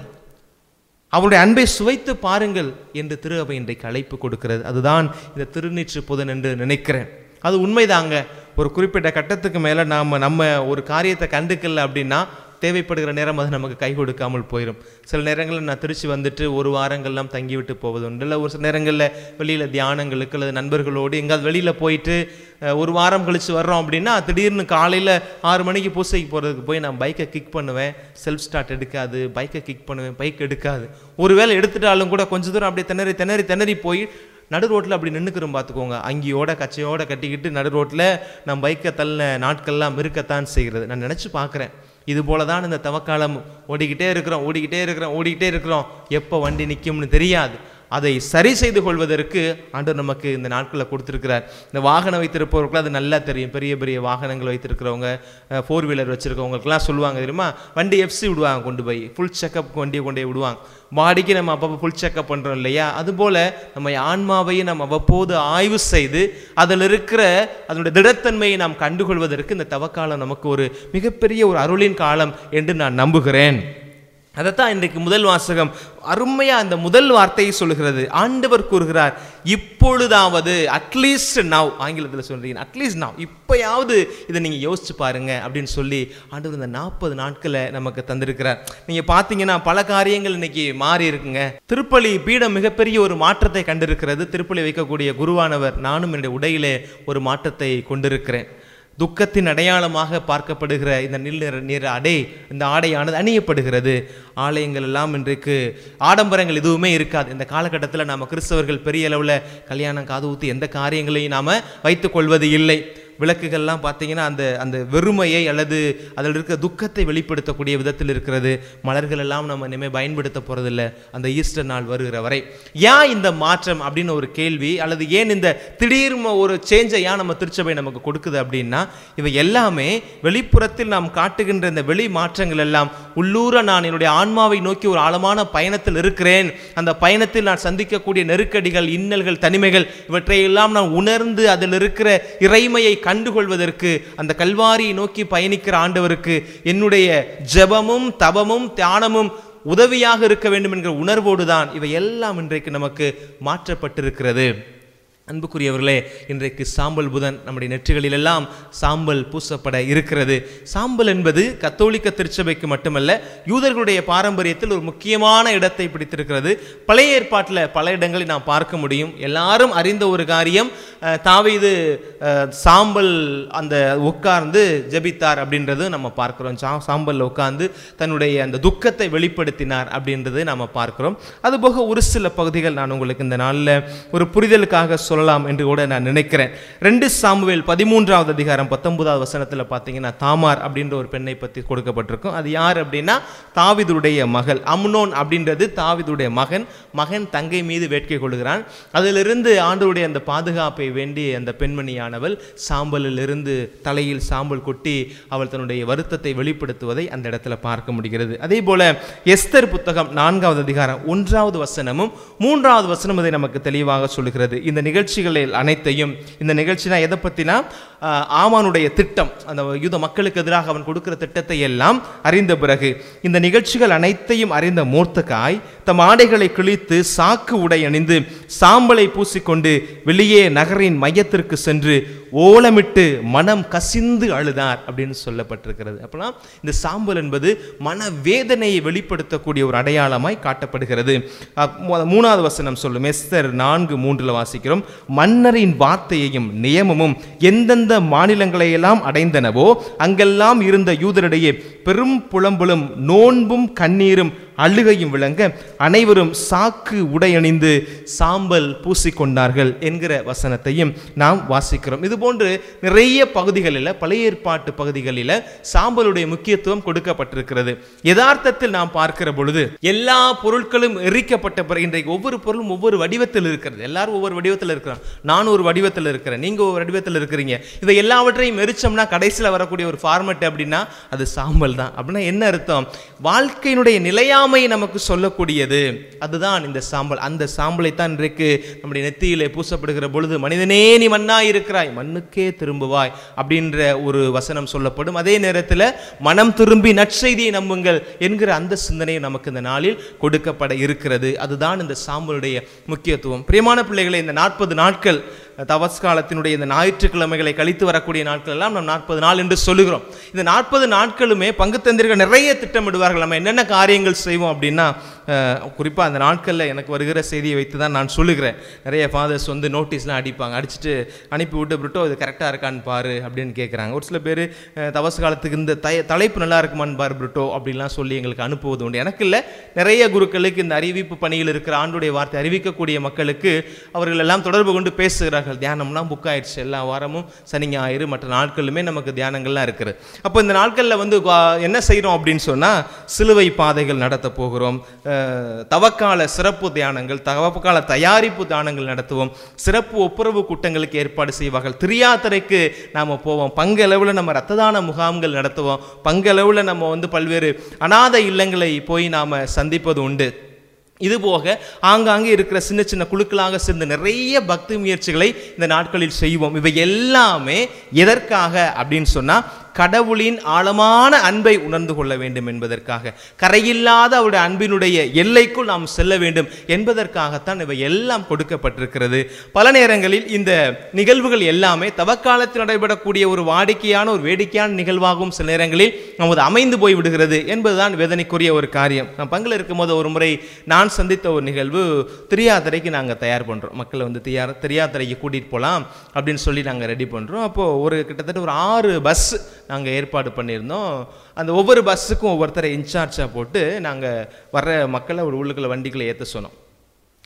அவருடைய அன்பை சுவைத்து பாருங்கள் என்று திரு அவை இன்றைக்கு அழைப்பு கொடுக்கிறது அதுதான் இந்த திருநீற்று புதன் என்று நினைக்கிறேன் அது உண்மைதாங்க ஒரு குறிப்பிட்ட கட்டத்துக்கு மேலே நாம் நம்ம ஒரு காரியத்தை கண்டுக்கல அப்படின்னா தேவைப்படுகிற நேரம் அது நமக்கு கை கொடுக்காமல் போயிடும் சில நேரங்களில் நான் திருச்சி வந்துட்டு ஒரு வாரங்கள்லாம் தங்கிவிட்டு போவது உண்டு இல்லை ஒரு சில நேரங்களில் வெளியில் தியானங்களுக்கு அல்லது நண்பர்களோடு எங்காவது வெளியில் போயிட்டு அஹ், ஒரு வாரம் கழித்து வர்றோம் அப்படின்னா திடீர்னு காலையில் ஆறு மணிக்கு பூசைக்கு போகிறதுக்கு போய் நான் பைக்கை கிக் பண்ணுவேன் செல்ஃப் ஸ்டார்ட் எடுக்காது பைக்கை கிக் பண்ணுவேன் பைக் எடுக்காது ஒருவேளை எடுத்துட்டாலும் கூட கொஞ்ச தூரம் அப்படியே திணறி திணறி திணறி போய் நடு ரோட்டில் அப்படி நின்றுக்கிறோம் பார்த்துக்கோங்க அங்கியோட கச்சையோட கட்டிக்கிட்டு நடு ரோட்டில் நம்ம பைக்கை தள்ளின நாட்கள்லாம் இருக்கத்தான் செய்கிறது நான் நினச்சி பார்க்குறேன் இது போல தான் இந்த தவக்காலம் ஓடிக்கிட்டே இருக்கிறோம் ஓடிக்கிட்டே இருக்கிறோம் ஓடிக்கிட்டே இருக்கிறோம் எப்போ வண்டி நிற்கும்னு தெரியாது அதை சரி செய்து கொள்வதற்கு ஆண்டவர் நமக்கு இந்த நாட்களில் கொடுத்துருக்கிறார் இந்த வாகனம் வைத்திருப்பவர்களுக்கு அது நல்லா தெரியும் பெரிய பெரிய வாகனங்கள் வைத்திருக்கிறவங்க ஃபோர் வீலர் வச்சுருக்கவங்களுக்குலாம் சொல்லுவாங்க தெரியுமா வண்டி எஃப்சி விடுவாங்க கொண்டு போய் ஃபுல் செக்கப் வண்டியை கொண்டு போய் விடுவாங்க பாடிக்கு நம்ம அப்பப்போ ஃபுல் செக்கப் பண்ணுறோம் இல்லையா அதுபோல் நம்ம ஆன்மாவையும் நம்ம அவ்வப்போது ஆய்வு செய்து அதில் இருக்கிற அதனுடைய திடத்தன்மையை நாம் கண்டுகொள்வதற்கு இந்த தவக்காலம் நமக்கு ஒரு மிகப்பெரிய ஒரு அருளின் காலம் என்று நான் நம்புகிறேன் அதைத்தான் இன்றைக்கு முதல் வாசகம் அருமையா அந்த முதல் வார்த்தையை சொல்லுகிறது ஆண்டவர் கூறுகிறார் இப்பொழுதாவது அட்லீஸ்ட் நவ் ஆங்கிலத்தில் சொல்றீங்க அட்லீஸ்ட் நவ் இப்போயாவது இதை நீங்கள் யோசிச்சு பாருங்க அப்படின்னு சொல்லி ஆண்டவர் இந்த நாற்பது நாட்களை நமக்கு தந்திருக்கிறார் நீங்கள் பார்த்தீங்கன்னா பல காரியங்கள் இன்னைக்கு மாறி இருக்குங்க திருப்பலி பீடம் மிகப்பெரிய ஒரு மாற்றத்தை கண்டிருக்கிறது திருப்பலி வைக்கக்கூடிய குருவானவர் நானும் என்னுடைய உடையிலே ஒரு மாற்றத்தை கொண்டிருக்கிறேன் துக்கத்தின் அடையாளமாக பார்க்கப்படுகிற இந்த நில் நிற நிற அடை இந்த ஆடையானது அணியப்படுகிறது ஆலயங்கள் எல்லாம் இன்றைக்கு ஆடம்பரங்கள் எதுவுமே இருக்காது இந்த காலகட்டத்தில் நாம் கிறிஸ்தவர்கள் பெரிய அளவில் கல்யாணம் காது ஊற்றி எந்த காரியங்களையும் நாம் வைத்துக் கொள்வது இல்லை விளக்குகள்லாம் பார்த்தீங்கன்னா அந்த அந்த வெறுமையை அல்லது அதில் இருக்க துக்கத்தை வெளிப்படுத்தக்கூடிய விதத்தில் இருக்கிறது மலர்கள் எல்லாம் நம்ம இனிமேல் பயன்படுத்த போகிறதில்ல அந்த ஈஸ்டர் நாள் வருகிற வரை ஏன் இந்த மாற்றம் அப்படின்னு ஒரு கேள்வி அல்லது ஏன் இந்த திடீர் ஒரு சேஞ்சை ஏன் நம்ம திருச்சபை நமக்கு கொடுக்குது அப்படின்னா இவை எல்லாமே வெளிப்புறத்தில் நாம் காட்டுகின்ற இந்த வெளி மாற்றங்கள் எல்லாம் உள்ளூர நான் என்னுடைய ஆன்மாவை நோக்கி ஒரு ஆழமான பயணத்தில் இருக்கிறேன் அந்த பயணத்தில் நான் சந்திக்கக்கூடிய நெருக்கடிகள் இன்னல்கள் தனிமைகள் இவற்றையெல்லாம் நான் உணர்ந்து அதில் இருக்கிற இறைமையை கண்டுகொள்வதற்கு அந்த கல்வாரியை நோக்கி பயணிக்கிற ஆண்டவருக்கு என்னுடைய ஜெபமும் தபமும் தியானமும் உதவியாக இருக்க வேண்டும் என்கிற உணர்வோடு தான் இவை எல்லாம் இன்றைக்கு நமக்கு மாற்றப்பட்டிருக்கிறது அன்புக்குரியவர்களே இன்றைக்கு சாம்பல் புதன் நம்முடைய நெற்றிகளிலெல்லாம் சாம்பல் பூசப்பட இருக்கிறது சாம்பல் என்பது கத்தோலிக்க திருச்சபைக்கு மட்டுமல்ல யூதர்களுடைய பாரம்பரியத்தில் ஒரு முக்கியமான இடத்தை பிடித்திருக்கிறது பழைய ஏற்பாட்டில் பல இடங்களில் நாம் பார்க்க முடியும் எல்லாரும் அறிந்த ஒரு காரியம் அஹ், தாவீது அஹ், சாம்பல் அந்த உட்கார்ந்து ஜெபித்தார் அப்படின்றது நம்ம பார்க்கிறோம் சா சாம்பல்ல உட்கார்ந்து தன்னுடைய அந்த துக்கத்தை வெளிப்படுத்தினார் அப்படின்றது நம்ம பார்க்கிறோம் அதுபோக ஒரு சில பகுதிகள் நான் உங்களுக்கு இந்த நாளில் ஒரு புரிதலுக்காக சொல்லலாம் என்று கூட நான் நினைக்கிறேன் ரெண்டு சாமுவேல் பதிமூன்றாவது அதிகாரம் பத்தொன்பதாவது வசனத்தில் பார்த்தீங்கன்னா தாமார் அப்படின்ற ஒரு பெண்ணை பற்றி கொடுக்கப்பட்டிருக்கும் அது யார் அப்படின்னா தாவிதுடைய மகள் அம்னோன் அப்படின்றது தாவிதுடைய மகன் மகன் தங்கை மீது வேட்கை கொள்கிறான் அதிலிருந்து ஆண்டவருடைய அந்த பாதுகாப்பை வேண்டி அந்த பெண்மணியானவள் சாம்பலில் இருந்து தலையில் சாம்பல் கொட்டி அவள் தன்னுடைய வருத்தத்தை வெளிப்படுத்துவதை அந்த இடத்துல பார்க்க முடிகிறது அதே போல எஸ்தர் புத்தகம் நான்காவது அதிகாரம் ஒன்றாவது வசனமும் மூன்றாவது வசனம் இதை நமக்கு தெளிவாக சொல்லுகிறது இந்த நிகழ்ச்சிகளில் அனைத்தையும் இந்த நிகழ்ச்சினா எதை பற்றினா ஆஹ், ஆமானுடைய திட்டம் அந்த யூத மக்களுக்கு எதிராக அவன் கொடுக்கிற திட்டத்தை எல்லாம் அறிந்த பிறகு இந்த நிகழ்ச்சிகள் அனைத்தையும் அறிந்த மூர்த்தகாய் தம் ஆடைகளை கிழித்து சாக்கு உடை அணிந்து சாம்பலை பூசிக்கொண்டு வெளியே நகரின் மையத்திற்கு சென்று ஓலமிட்டு மனம் கசிந்து அழுதார் அப்படின்னு சொல்லப்பட்டிருக்கிறது அப்பனா இந்த சாம்பல் என்பது மன வேதனையை வெளிப்படுத்தக்கூடிய ஒரு அடையாளமாய் காட்டப்படுகிறது அஹ் மூ- மூணாவது வசனம் சொல்லும் எஸ்தர் நான்கு மூன்றுல வாசிக்கிறோம் மன்னரின் வார்த்தையையும் நியமமும் எந்தெந்த மாநிலங்களையெல்லாம் அடைந்தனவோ அங்கெல்லாம் இருந்த யூதரிடையே பெரும் புலம்பலும் நோன்பும் கண்ணீரும் அழுகையும் விளங்க அனைவரும் சாக்கு உடையணிந்து சாம்பல் பூசிக்கொண்டார்கள் என்கிற வசனத்தையும் நாம் வாசிக்கிறோம் இது போன்று நிறைய பகுதிகளில் பழைய ஏற்பாட்டு பகுதிகளில் சாம்பலுடைய முக்கியத்துவம் கொடுக்கப்பட்டிருக்கிறது யதார்த்தத்தில் நாம் பார்க்கிற பொழுது எல்லா பொருட்களும் எரிக்கப்பட்ட பிறகு இன்றைக்கு ஒவ்வொரு பொருளும் ஒவ்வொரு வடிவத்தில் இருக்கிறது எல்லாரும் ஒவ்வொரு வடிவத்தில் இருக்கிறோம் நான் ஒரு வடிவத்தில் இருக்கிறேன் நீங்க ஒரு வடிவத்தில் இருக்கிறீங்க இதை எல்லாவற்றையும் எரிச்சோம்னா கடைசியில் வரக்கூடிய ஒரு ஃபார்மட் அப்படின்னா அது சாம்பல் தான் அப்படின்னா என்ன அர்த்தம் வாழ்க்கையினுடைய நிலையாமை நமக்கு சொல்லக்கூடியது அதுதான் இந்த சாம்பல் அந்த சாம்பலை தான் இன்றைக்கு நம்முடைய நெத்தியிலே பூசப்படுகிற பொழுது மனிதனே நீ மண்ணாய் இருக்கிறாய் மண்ணுக்கே திரும்புவாய் அப்படின்ற ஒரு வசனம் சொல்லப்படும் அதே நேரத்தில் மனம் திரும்பி நற்செய்தியை நம்புங்கள் என்கிற அந்த சிந்தனை நமக்கு இந்த நாளில் கொடுக்கப்பட இருக்கிறது அதுதான் இந்த சாம்பலுடைய முக்கியத்துவம் பிரியமான பிள்ளைகளை இந்த நாற்பது நாட்கள் தவஸ் காலத்தினுடைய இந்த ஞாயிற்றுக்கிழமைகளை கழித்து வரக்கூடிய நாட்கள் எல்லாம் நாம் நாற்பது நாள் என்று சொல்லுகிறோம் இந்த நாற்பது நாட்களுமே பங்கு தந்திரிகள் நிறைய திட்டமிடுவார்கள் நம்ம என்னென்ன காரியங்கள் செய்வோம் அப்படின்னா குறிப்பாக அந்த நாட்களில் எனக்கு வருகிற செய்தியை வைத்து தான் நான் சொல்லுகிறேன் நிறைய ஃபாதர்ஸ் வந்து நோட்டீஸ்லாம் அடிப்பாங்க அடிச்சுட்டு அனுப்பி விட்டு பிரிட்டோ இது கரெக்டாக இருக்கான்னு பாரு அப்படின்னு கேட்குறாங்க ஒரு சில பேர் தவஸ் காலத்துக்கு இந்த தை தலைப்பு நல்லா இருக்குமான்னு பாரு பிரிட்டோ அப்படின்லாம் சொல்லி எங்களுக்கு அனுப்புவது உண்டு எனக்கு இல்லை நிறைய குருக்களுக்கு இந்த அறிவிப்பு பணியில் இருக்கிற ஆண்டுடைய வார்த்தை அறிவிக்கக்கூடிய மக்களுக்கு அவர்கள் எல்லாம் தொடர்பு கொண்டு பேசுகிறார்கள் தியானம்லாம் புக் ஆயிடுச்சு எல்லா வாரமும் சனி ஞாயிறு மற்ற நாட்களுமே நமக்கு தியானங்கள்லாம் இருக்குது அப்போ இந்த நாட்களில் வந்து குவா- என்ன செய்கிறோம் அப்படின்னு சொன்னால் சிலுவை பாதைகள் நடத்த போகிறோம் அஹ், தவக்கால சிறப்பு தியானங்கள் தவக்கால தயாரிப்பு தியானங்கள் நடத்துவோம் சிறப்பு ஒப்புரவு கூட்டங்களுக்கு ஏற்பாடு செய்வார்கள் திரியாத்திரைக்கு நாம் போவோம் பங்களவில் நம்ம ரத்த தான முகாம்கள் நடத்துவோம் பங்களவில் நம்ம வந்து பல்வேறு அனாதை இல்லங்களை போய் நாம் சந்திப்பது உண்டு இது போக ஆங்காங்கே இருக்கிற சின்ன சின்ன குழுக்களாக சேர்ந்த நிறைய பக்தி முயற்சிகளை இந்த நாட்களில் செய்வோம் இவை எல்லாமே எதற்காக அப்படின்னு சொன்னா கடவுளின் ஆழமான அன்பை உணர்ந்து கொள்ள வேண்டும் என்பதற்காக கரையில்லாத அவருடைய அன்பினுடைய எல்லைக்குள் நாம் செல்ல வேண்டும் என்பதற்காகத்தான் இவை எல்லாம் கொடுக்கப்பட்டிருக்கிறது பல நேரங்களில் இந்த நிகழ்வுகள் எல்லாமே தவக்காலத்தில் நடைபெறக்கூடிய ஒரு வாடிக்கையான ஒரு வேடிக்கையான நிகழ்வாகவும் சில நேரங்களில் நமது அமைந்து போய் விடுகிறது என்பதுதான் வேதனைக்குரிய ஒரு காரியம் நான் பங்கில் இருக்கும்போது ஒரு முறை நான் சந்தித்த ஒரு நிகழ்வு திரியாத்திரைக்கு நாங்கள் தயார் பண்ணுறோம் மக்களை வந்து தியா திரியாத்திரைக்கு கூட்டிகிட்டு போகலாம் அப்படின்னு சொல்லி நாங்கள் ரெடி பண்ணுறோம் அப்போது ஒரு கிட்டத்தட்ட ஒரு ஆறு பஸ் நாங்கள் ஏற்பாடு பண்ணியிருந்தோம் அந்த ஒவ்வொரு பஸ்ஸுக்கும் ஒவ்வொருத்தரை இன்சார்ஜாக போட்டு நாங்கள் வர்ற மக்களை ஒரு உள்ளுக்குள்ள வண்டிக்குள்ள ஏற்ற சொன்னோம்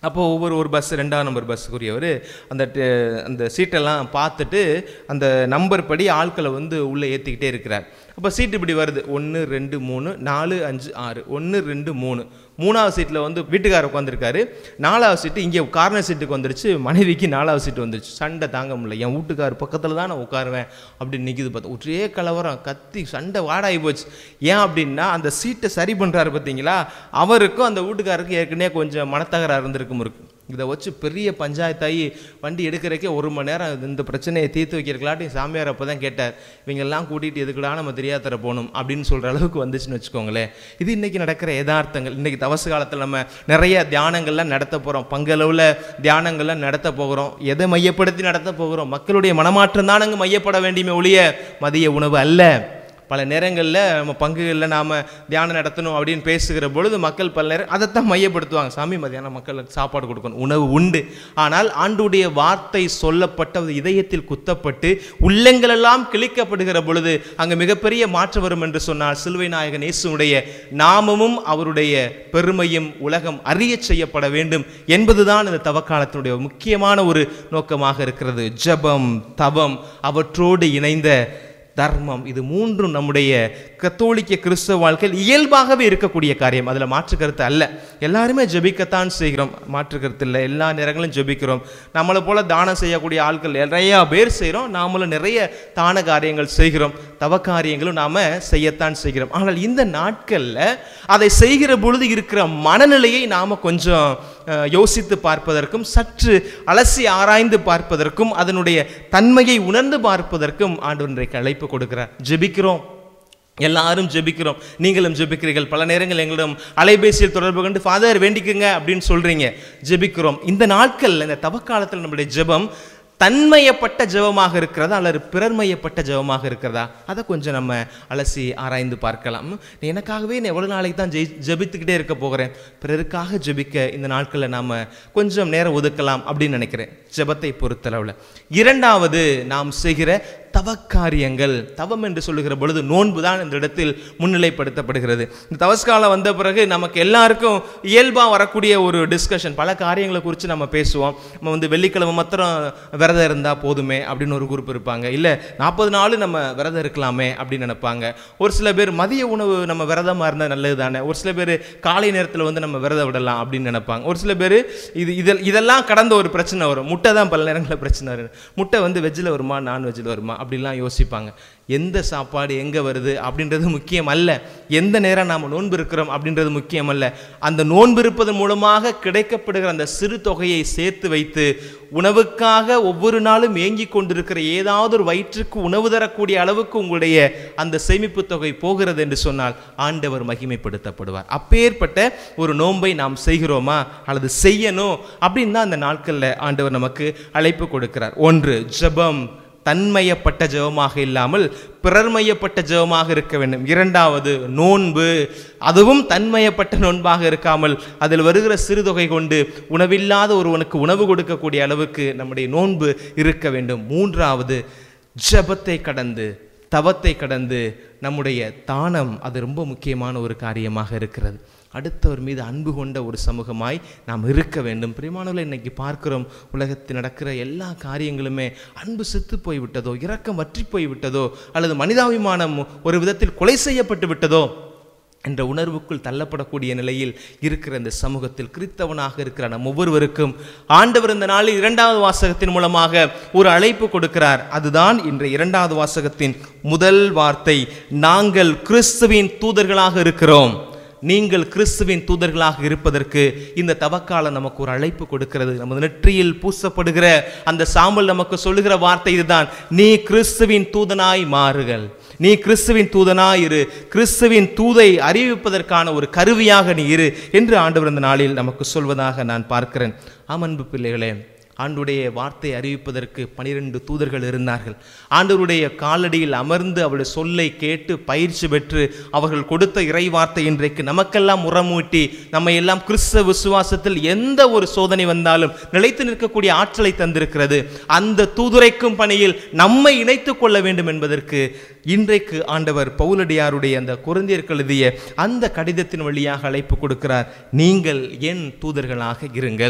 அப்போ ஒவ்வொரு ஒரு பஸ் ரெண்டாம் நம்பர் பஸ்ஸுக்குரியவர் அந்த ட- அந்த சீட்டெல்லாம் பார்த்துட்டு அந்த நம்பர் படி ஆட்களை வந்து உள்ளே ஏற்றிக்கிட்டே இருக்கிறார் அப்போ சீட்டு இப்படி வருது ஒன்று ரெண்டு மூணு நாலு அஞ்சு ஆறு ஒன்று ரெண்டு மூணு மூணாவது சீட்டில் வந்து வீட்டுக்காரர் உட்காந்துருக்காரு நாலாவது சீட்டு இங்கே கார்னர் சீட்டுக்கு வந்துருச்சு மனைவிக்கு நாலாவது சீட்டு வந்துருச்சு சண்டை தாங்க முடியல என் வீட்டுக்கார் பக்கத்தில் தான் நான் உட்காருவேன் அப்படின்னு நிற்கிது பார்த்து ஒரே கலவரம் கத்தி சண்டை வாடாகி போச்சு ஏன் அப்படின்னா அந்த சீட்டை சரி பண்ணுறாரு பார்த்தீங்களா அவருக்கும் அந்த வீட்டுக்காரருக்கும் ஏற்கனவே கொஞ்சம் மனத்தகராறு இருந்திருக்கும் இருக்கு இதை வச்சு பெரிய பஞ்சாயத்தாகி வண்டி எடுக்கிறக்கே ஒரு மணி நேரம் இந்த பிரச்சனையை தீர்த்து வைக்கிறக்கலாட்டி சாமியார் அப்போ தான் கேட்டார் இவங்கெல்லாம் கூட்டிகிட்டு எதுக்குடா நம்ம தெரியாதர போகணும் அப்படின்னு சொல்கிற அளவுக்கு வந்துச்சுன்னு வச்சுக்கோங்களேன் இது இன்றைக்கி நடக்கிற யதார்த்தங்கள் இன்றைக்கி தவசு காலத்தில் நம்ம நிறைய தியானங்கள்லாம் நடத்த போகிறோம் பங்களவில் தியானங்கள்லாம் நடத்த போகிறோம் எதை மையப்படுத்தி நடத்த போகிறோம் மக்களுடைய மனமாற்றம் தான் அங்கே மையப்பட வேண்டியமே ஒழிய மதிய உணவு அல்ல பல நேரங்களில் நம்ம பங்குகளில் நாம் தியானம் நடத்தணும் அப்படின்னு பேசுகிற பொழுது மக்கள் பல நேரம் அதைத்தான் மையப்படுத்துவாங்க சாமி மதியானம் மக்களுக்கு சாப்பாடு கொடுக்கணும் உணவு உண்டு ஆனால் ஆண்டுடைய வார்த்தை சொல்லப்பட்ட அது இதயத்தில் குத்தப்பட்டு உள்ளங்களெல்லாம் கிழிக்கப்படுகிற பொழுது அங்கே மிகப்பெரிய மாற்றம் வரும் என்று சொன்னால் சிலுவை நாயகன் இயேசுனுடைய நாமமும் அவருடைய பெருமையும் உலகம் அறியச் செய்யப்பட வேண்டும் என்பதுதான் இந்த தவக்காலத்தினுடைய முக்கியமான ஒரு நோக்கமாக இருக்கிறது ஜெபம் தவம் அவற்றோடு இணைந்த தர்மம் இது மூன்றும் நம்முடைய கத்தோலிக்க கிறிஸ்தவ வாழ்க்கையில் இயல்பாகவே இருக்கக்கூடிய காரியம் அதில் மாற்று கருத்து அல்ல எல்லாருமே ஜெபிக்கத்தான் செய்கிறோம் மாற்று கருத்து இல்லை எல்லா நேரங்களும் ஜெபிக்கிறோம் நம்மளை போல தானம் செய்யக்கூடிய ஆட்கள் நிறையா பேர் செய்கிறோம் நாமளும் நிறைய தான காரியங்கள் செய்கிறோம் தவ காரியங்களும் நாம் செய்யத்தான் செய்கிறோம் ஆனால் இந்த நாட்களில் அதை செய்கிற பொழுது இருக்கிற மனநிலையை நாம் கொஞ்சம் அஹ், யோசித்து பார்ப்பதற்கும் சற்று அலசி ஆராய்ந்து பார்ப்பதற்கும் அதனுடைய தன்மையை உணர்ந்து பார்ப்பதற்கும் ஆண்டு இன்றைக்கு அழைப்பு கொடுக்கிறார் ஜெபிக்கிறோம் எல்லாரும் ஜெபிக்கிறோம் நீங்களும் ஜெபிக்கிறீர்கள் பல நேரங்கள் எங்களிடம் அலைபேசியில் தொடர்பு கொண்டு ஃபாதர் வேண்டிக்குங்க அப்படின்னு சொல்றீங்க ஜெபிக்கிறோம் இந்த நாட்கள்ல இந்த தவக்காலத்தில் நம்முடைய ஜெபம் தன்மையப்பட்ட ஜெபமாக இருக்கிறதா அல்லது பிறர்மையப்பட்ட ஜெபமாக இருக்கிறதா அதை கொஞ்சம் நம்ம அலசி ஆராய்ந்து பார்க்கலாம் நீ எனக்காகவே நான் எவ்வளோ நாளைக்கு தான் ஜெய் ஜெபித்துக்கிட்டே இருக்க போகிறேன் பிறருக்காக ஜெபிக்க இந்த நாட்களில் நாம் கொஞ்சம் நேரம் ஒதுக்கலாம் அப்படின்னு நினைக்கிறேன் ஜெபத்தை பொறுத்தளவில் இரண்டாவது நாம் செய்கிற தவக்காரியங்கள் தவம் என்று சொல்லுகிற பொழுது நோன்பு தான் இந்த இடத்தில் முன்னிலைப்படுத்தப்படுகிறது இந்த தவஸ்காலம் வந்த பிறகு நமக்கு எல்லாருக்கும் இயல்பாக வரக்கூடிய ஒரு டிஸ்கஷன் பல காரியங்களை குறித்து நம்ம பேசுவோம் நம்ம வந்து வெள்ளிக்கிழமை மாத்திரம் விரதம் இருந்தால் போதுமே அப்படின்னு ஒரு குரூப் இருப்பாங்க இல்லை நாற்பது நாள் நம்ம விரதம் இருக்கலாமே அப்படின்னு நினைப்பாங்க ஒரு சில பேர் மதிய உணவு நம்ம விரதமாக இருந்தால் நல்லது தானே ஒரு சில பேர் காலை நேரத்தில் வந்து நம்ம விரதம் விடலாம் அப்படின்னு நினைப்பாங்க ஒரு சில பேர் இது இதில் இதெல்லாம் கடந்த ஒரு பிரச்சனை வரும் முட்டை தான் பல நேரங்களில் பிரச்சனை வரும் முட்டை வந்து வெஜ்ஜில் வருமா நான்வெஜ்ஜில் வருமா அப்படிலாம் யோசிப்பாங்க எந்த சாப்பாடு எங்கே வருது அப்படின்றது முக்கியம் அல்ல எந்த நேரம் நாம் நோன்பு இருக்கிறோம் அப்படின்றது முக்கியம் அல்ல அந்த நோன்பு இருப்பதன் மூலமாக கிடைக்கப்படுகிற அந்த சிறு தொகையை சேர்த்து வைத்து உணவுக்காக ஒவ்வொரு நாளும் ஏங்கிக் கொண்டிருக்கிற ஏதாவது ஒரு வயிற்றுக்கு உணவு தரக்கூடிய அளவுக்கு உங்களுடைய அந்த சேமிப்பு தொகை போகிறது என்று சொன்னால் ஆண்டவர் மகிமைப்படுத்தப்படுவார் அப்பேற்பட்ட ஒரு நோன்பை நாம் செய்கிறோமா அல்லது செய்யணும் அப்படின்னு தான் அந்த நாட்களில் ஆண்டவர் நமக்கு அழைப்பு கொடுக்கிறார் ஒன்று ஜெபம் தன்மையப்பட்ட ஜெபமாக இல்லாமல் பிறர்மையப்பட்ட ஜெபமாக இருக்க வேண்டும் இரண்டாவது நோன்பு அதுவும் தன்மையப்பட்ட நோன்பாக இருக்காமல் அதில் வருகிற சிறுதொகை கொண்டு உணவில்லாத ஒருவனுக்கு உணவு கொடுக்கக்கூடிய அளவுக்கு நம்முடைய நோன்பு இருக்க வேண்டும் மூன்றாவது ஜெபத்தை கடந்து தவத்தை கடந்து நம்முடைய தானம் அது ரொம்ப முக்கியமான ஒரு காரியமாக இருக்கிறது அடுத்தவர் மீது அன்பு கொண்ட ஒரு சமூகமாய் நாம் இருக்க வேண்டும் பிரியமானவர்களை இன்னைக்கு பார்க்கிறோம் உலகத்தில் நடக்கிற எல்லா காரியங்களுமே அன்பு செத்து போய்விட்டதோ இரக்கம் வற்றி போய்விட்டதோ அல்லது மனிதாபிமானம் ஒரு விதத்தில் கொலை செய்யப்பட்டு விட்டதோ என்ற உணர்வுக்குள் தள்ளப்படக்கூடிய நிலையில் இருக்கிற இந்த சமூகத்தில் கிறித்தவனாக இருக்கிற நம் ஒவ்வொருவருக்கும் ஆண்டவர் இந்த நாளில் இரண்டாவது வாசகத்தின் மூலமாக ஒரு அழைப்பு கொடுக்கிறார் அதுதான் இன்றைய இரண்டாவது வாசகத்தின் முதல் வார்த்தை நாங்கள் கிறிஸ்துவின் தூதர்களாக இருக்கிறோம் நீங்கள் கிறிஸ்துவின் தூதர்களாக இருப்பதற்கு இந்த தவக்காலம் நமக்கு ஒரு அழைப்பு கொடுக்கிறது நமது நெற்றியில் பூசப்படுகிற அந்த சாம்பல் நமக்கு சொல்லுகிற வார்த்தை இதுதான் நீ கிறிஸ்துவின் தூதனாய் மாறுகள் நீ கிறிஸ்துவின் தூதனாய் இரு கிறிஸ்துவின் தூதை அறிவிப்பதற்கான ஒரு கருவியாக நீ இரு என்று ஆண்டவர் இந்த நாளில் நமக்கு சொல்வதாக நான் பார்க்கிறேன் ஆமன்பு பிள்ளைகளே ஆண்டுடைய வார்த்தை அறிவிப்பதற்கு பனிரெண்டு தூதர்கள் இருந்தார்கள் ஆண்டவருடைய காலடியில் அமர்ந்து அவருடைய சொல்லை கேட்டு பயிற்சி பெற்று அவர்கள் கொடுத்த இறை வார்த்தை இன்றைக்கு நமக்கெல்லாம் உரமூட்டி நம்ம எல்லாம் கிறிஸ்தவ விசுவாசத்தில் எந்த ஒரு சோதனை வந்தாலும் நிலைத்து நிற்கக்கூடிய ஆற்றலை தந்திருக்கிறது அந்த தூதுரைக்கும் பணியில் நம்மை இணைத்துக் கொள்ள வேண்டும் என்பதற்கு இன்றைக்கு ஆண்டவர் பவுலடியாருடைய அந்த குருந்தியருக்கு எழுதிய அந்த கடிதத்தின் வழியாக அழைப்பு கொடுக்கிறார் நீங்கள் என் தூதர்களாக இருங்கள்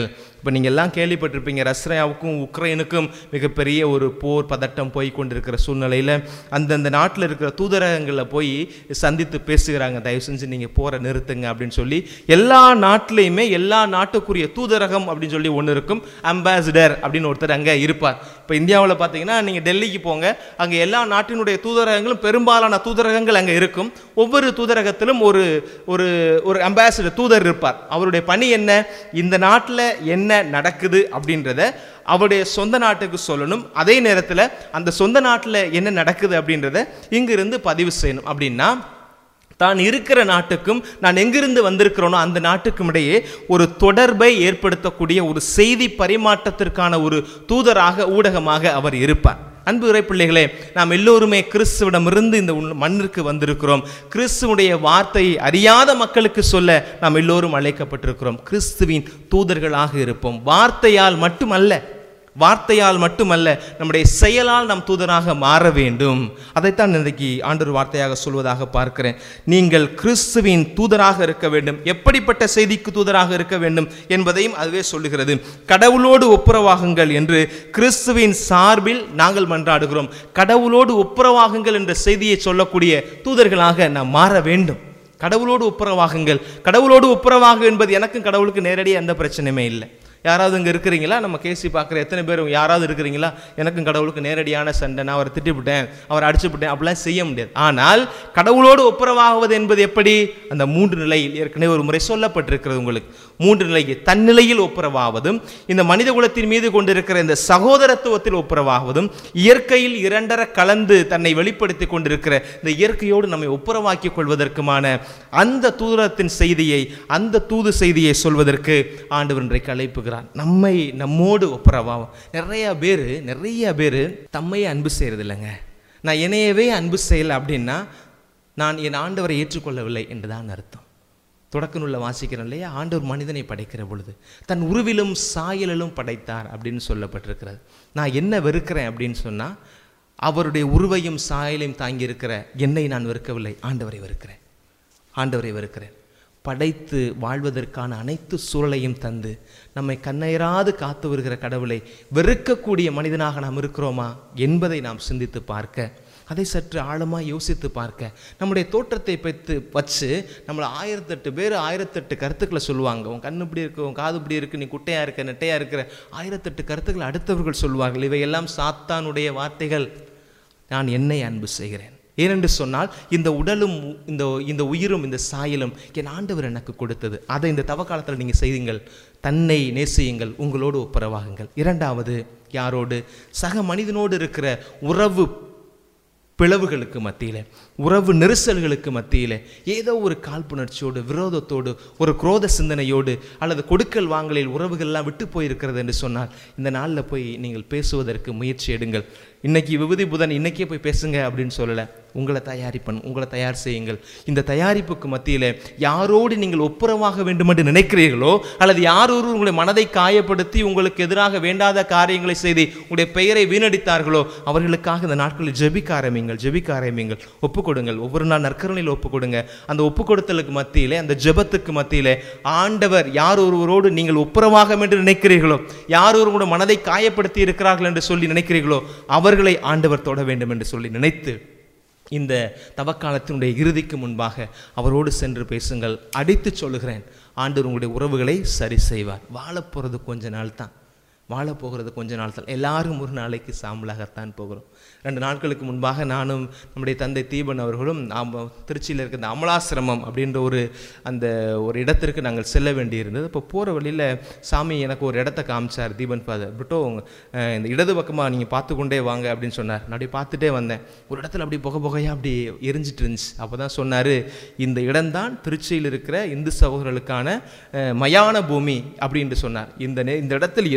இப்போ நீங்கள் எல்லாம் கேள்விப்பட்டிருப்பீங்க ரஷ்யாவுக்கும் உக்ரைனுக்கும் மிகப்பெரிய ஒரு போர் பதட்டம் போய் கொண்டிருக்கிற சூழ்நிலையில் அந்தந்த நாட்டில் இருக்கிற தூதரகங்களில் போய் சந்தித்து பேசுகிறாங்க தயவு செஞ்சு நீங்கள் போரை நிறுத்துங்க அப்படின்னு சொல்லி எல்லா நாட்டிலையுமே எல்லா நாட்டுக்குரிய தூதரகம் அப்படின்னு சொல்லி ஒன்று இருக்கும் அம்பாசிடர் அப்படின்னு ஒருத்தர் அங்கே இருப்பார் இப்போ இந்தியாவில் பார்த்தீங்கன்னா நீங்கள் டெல்லிக்கு போங்க அங்கே எல்லா நாட்டினுடைய தூதரகங்களும் பெரும்பாலான தூதரகங்கள் அங்கே இருக்கும் ஒவ்வொரு தூதரகத்திலும் ஒரு ஒரு ஒரு அம்பாசிடர் தூதர் இருப்பார் அவருடைய பணி என்ன இந்த நாட்டில் என்ன நடக்குது அப்படின்றத அவருடைய சொந்த நாட்டுக்கு சொல்லணும் அதே நேரத்தில் அந்த சொந்த நாட்டில் என்ன நடக்குது அப்படின்றத இங்கிருந்து பதிவு செய்யணும் அப்படின்னா தான் இருக்கிற நாட்டுக்கும் நான் எங்கிருந்து வந்திருக்கிறோனோ அந்த நாட்டுக்கும் இடையே ஒரு தொடர்பை ஏற்படுத்தக்கூடிய ஒரு செய்தி பரிமாற்றத்திற்கான ஒரு தூதராக ஊடகமாக அவர் இருப்பார் அன்பு இறை பிள்ளைகளே நாம் எல்லோருமே கிறிஸ்துவிடமிருந்து இந்த உள்- மண்ணிற்கு வந்திருக்கிறோம் கிறிஸ்துவுடைய வார்த்தையை அறியாத மக்களுக்கு சொல்ல நாம் எல்லோரும் அழைக்கப்பட்டிருக்கிறோம் கிறிஸ்துவின் தூதர்களாக இருப்போம் வார்த்தையால் மட்டுமல்ல வார்த்தையால் மட்டுமல்ல நம்முடைய செயலால் நாம் தூதராக மாற வேண்டும் அதைத்தான் இன்றைக்கு ஆண்டவர் வார்த்தையாக சொல்வதாக பார்க்கிறேன் நீங்கள் கிறிஸ்துவின் தூதராக இருக்க வேண்டும் எப்படிப்பட்ட செய்திக்கு தூதராக இருக்க வேண்டும் என்பதையும் அதுவே சொல்லுகிறது கடவுளோடு ஒப்புரவாகுங்கள் என்று கிறிஸ்துவின் சார்பில் நாங்கள் மன்றாடுகிறோம் கடவுளோடு ஒப்புரவாகுங்கள் என்ற செய்தியை சொல்லக்கூடிய தூதர்களாக நாம் மாற வேண்டும் கடவுளோடு ஒப்புரவாகுங்கள் கடவுளோடு ஒப்புரவாகு என்பது எனக்கும் கடவுளுக்கு நேரடியாக எந்த பிரச்சனையுமே இல்லை யாராவது இங்கே இருக்கிறீங்களா நம்ம கேசி பார்க்குற எத்தனை பேர் யாராவது இருக்கிறீங்களா எனக்கும் கடவுளுக்கு நேரடியான சண்டை நான் அவரை திட்டிவிட்டேன் அவரை அடிச்சுவிட்டேன் அப்படிலாம் செய்ய முடியாது ஆனால் கடவுளோடு ஒப்புரவாகுவது என்பது எப்படி அந்த மூன்று நிலையில் ஏற்கனவே ஒரு முறை சொல்லப்பட்டிருக்கிறது உங்களுக்கு மூன்று நிலையில் தன்னிலையில் ஒப்புரவாவதும் இந்த மனித குலத்தின் மீது கொண்டிருக்கிற இந்த சகோதரத்துவத்தில் ஒப்புரவாகுவதும் இயற்கையில் இரண்டர கலந்து தன்னை வெளிப்படுத்தி கொண்டிருக்கிற இந்த இயற்கையோடு நம்மை ஒப்புரவாக்கிக் கொள்வதற்குமான அந்த தூதரத்தின் செய்தியை அந்த தூது செய்தியை சொல்வதற்கு ஆண்டவர் இன்றைக்கு அழைப்புகிறார் நம்மை நம்மோடு ஒப்புரவாகும் நிறைய பேர் நிறைய பேர் தம்மையே அன்பு செய்கிறது இல்லைங்க நான் என்னையவே அன்பு செய்யலை அப்படின்னா நான் என் ஆண்டவரை ஏற்றுக்கொள்ளவில்லை என்றுதான் அர்த்தம் தொடக்க நூல்ல வாசிக்கிறோம் இல்லையா ஆண்டவர் மனிதனை படைக்கிற பொழுது தன் உருவிலும் சாயலிலும் படைத்தார் அப்படின்னு சொல்லப்பட்டிருக்கிறது நான் என்ன வெறுக்கிறேன் அப்படின்னு சொன்னா அவருடைய உருவையும் சாயலையும் தாங்கியிருக்கிற என்னை நான் வெறுக்கவில்லை ஆண்டவரை வெறுக்கிறேன் ஆண்டவரை வெறுக்கிறேன் படைத்து வாழ்வதற்கான அனைத்து சூழலையும் தந்து நம்மை கண்ணயராது காத்து வருகிற கடவுளை வெறுக்கக்கூடிய மனிதனாக நாம் இருக்கிறோமா என்பதை நாம் சிந்தித்து பார்க்க அதை சற்று ஆழமாக யோசித்து பார்க்க நம்முடைய தோற்றத்தை பெற்று வச்சு நம்மளை ஆயிரத்தெட்டு பேர் ஆயிரத்தெட்டு கருத்துக்களை சொல்லுவாங்க உன் கண்ணு இப்படி இருக்கு உன் காது இப்படி இருக்கு நீ குட்டையாக இருக்க நெட்டையாக இருக்கிற ஆயிரத்தெட்டு கருத்துக்களை அடுத்தவர்கள் சொல்வார்கள் இவையெல்லாம் சாத்தானுடைய வார்த்தைகள் நான் என்னை அன்பு செய்கிறேன் ஏனென்று சொன்னால் இந்த உடலும் இந்த இந்த உயிரும் இந்த சாயலும் என் ஆண்டவர் எனக்கு கொடுத்தது அதை இந்த தவக்காலத்தில் நீங்கள் செய்யுங்கள் தன்னை நேசியுங்கள் உங்களோடு ஒப்புரவாகுங்கள் இரண்டாவது யாரோடு சக மனிதனோடு இருக்கிற உறவு பிளவுகளுக்கு மத்தியில் உறவு நெரிசல்களுக்கு மத்தியில் ஏதோ ஒரு காழ்ப்புணர்ச்சியோடு விரோதத்தோடு ஒரு குரோத சிந்தனையோடு அல்லது கொடுக்கல் வாங்கலில் உறவுகள்லாம் விட்டு போயிருக்கிறது என்று சொன்னால் இந்த நாளில் போய் நீங்கள் பேசுவதற்கு முயற்சி எடுங்கள் இன்னைக்கு விபூதி புதன் இன்னைக்கே போய் பேசுங்க அப்படின்னு சொல்லலை உங்களை தயாரிப்பன் உங்களை தயார் செய்யுங்கள் இந்த தயாரிப்புக்கு மத்தியில் யாரோடு நீங்கள் ஒப்புரவாக வேண்டும் என்று நினைக்கிறீர்களோ அல்லது யாரொரு உங்களுடைய மனதை காயப்படுத்தி உங்களுக்கு எதிராக வேண்டாத காரியங்களை செய்து உங்களுடைய பெயரை வீணடித்தார்களோ அவர்களுக்காக இந்த நாட்களில் ஜெபிக்க ஆரம்பிங்கள் ஜெபிக்க ஆரம்பிங்கள் ஒப்பு கொடுங்கள் ஒவ்வொரு நாள் நற்கரணையில் ஒப்பு கொடுங்க அந்த ஒப்பு கொடுத்தலுக்கு மத்தியிலே அந்த ஜெபத்துக்கு மத்தியிலே ஆண்டவர் யார் ஒருவரோடு நீங்கள் ஒப்புரவாக என்று நினைக்கிறீர்களோ யார் ஒருவரோட மனதை காயப்படுத்தி இருக்கிறார்கள் என்று சொல்லி நினைக்கிறீர்களோ அவர்களை ஆண்டவர் தொட வேண்டும் என்று சொல்லி நினைத்து இந்த தவக்காலத்தினுடைய இறுதிக்கு முன்பாக அவரோடு சென்று பேசுங்கள் அடித்து சொல்லுகிறேன் ஆண்டவர் உங்களுடைய உறவுகளை சரி செய்வார் வாழப் போகிறது கொஞ்ச நாள் தான் வாழப் போகிறது கொஞ்ச நாள் தான் எல்லாரும் ஒரு நாளைக்கு சாம்பலாகத்தான் போகிறோம் ரெண்டு நாட்களுக்கு முன்பாக நானும் நம்முடைய தந்தை தீபன் அவர்களும் நாம் திருச்சியில் இருக்கிற இந்த அமலாசிரமம் அப்படின்ற ஒரு அந்த ஒரு இடத்திற்கு நாங்கள் செல்ல வேண்டியிருந்தது இப்போ போகிற வழியில் சாமி எனக்கு ஒரு இடத்த காமிச்சார் தீபன் ஃபாதர் பிட்டோ அஹ், இந்த இடது பக்கமாக நீங்கள் பார்த்து கொண்டே வாங்க அப்படின்னு சொன்னார் நான் அப்படியே பார்த்துட்டே வந்தேன் ஒரு இடத்துல அப்படி புகை புகையாக அப்படி எரிஞ்சிட்டு இருந்துச்சு அப்போ தான் சொன்னார் இந்த இடம்தான் திருச்சியில் இருக்கிற இந்து சகோதரர்களுக்கான அஹ், மயான பூமி அப்படின்னு சொன்னார் இந்த நே இந்த இடத்தில் எந்த நேரம்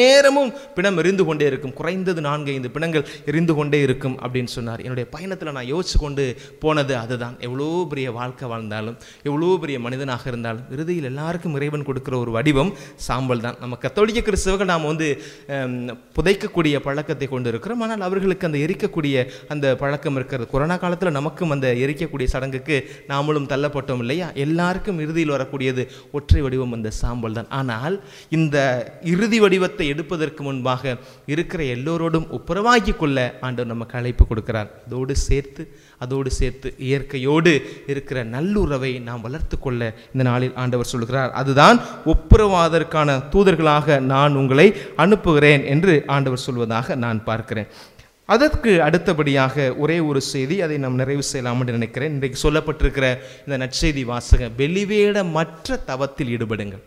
எந்நேரமும் பிணம் எரிந்து கொண்டே இருக்கும் குறைந்தது நான்கு ஐந்து பிணங்கள் எரிந்து கொண்டே இருக்கும் அப்படின்னு சொன்னார் என்னுடைய பயணத்தில் நான் யோசிச்சு கொண்டு போனது அதுதான் எவ்வளோ பெரிய வாழ்க்கை வாழ்ந்தாலும் எவ்வளோ பெரிய மனிதனாக இருந்தாலும் இறுதியில் எல்லாருக்கும் இறைவன் கொடுக்குற ஒரு வடிவம் சாம்பல் தான் நம்ம கத்தோலிக்க கிறிஸ்தவர்கள் நாம் வந்து ஹம், புதைக்கக்கூடிய பழக்கத்தை கொண்டு இருக்கிறோம் ஆனால் அவர்களுக்கு அந்த எரிக்கக்கூடிய அந்த பழக்கம் இருக்கிறது கொரோனா காலத்தில் நமக்கும் அந்த எரிக்கக்கூடிய சடங்குக்கு நாமளும் தள்ளப்பட்டோம் இல்லையா எல்லாருக்கும் இறுதியில் வரக்கூடியது ஒற்றை வடிவம் அந்த சாம்பல் தான் ஆனால் இந்த இறுதி வடிவத்தை எடுப்பதற்கு முன்பாக இருக்கிற எல்லோரோடும் ஒப்புரவாக்கி கொள்ள ஆண்டவர் நமக்கு அழைப்பு கொடுக்கிறார் அதோடு சேர்த்து அதோடு சேர்த்து இயற்கையோடு இருக்கிற நல்லுறவை நாம் வளர்த்து கொள்ள இந்த நாளில் ஆண்டவர் சொல்கிறார் அதுதான் ஒப்புரவாதற்கான தூதர்களாக நான் உங்களை அனுப்புகிறேன் என்று ஆண்டவர் சொல்வதாக நான் பார்க்கிறேன் அதற்கு அடுத்தபடியாக ஒரே ஒரு செய்தி அதை நாம் நிறைவு செய்யலாம் என்று நினைக்கிறேன் இன்றைக்கு சொல்லப்பட்டிருக்கிற இந்த நற்செய்தி வாசகம் வெளிவேடமற்ற தவத்தில் ஈடுபடுங்கள்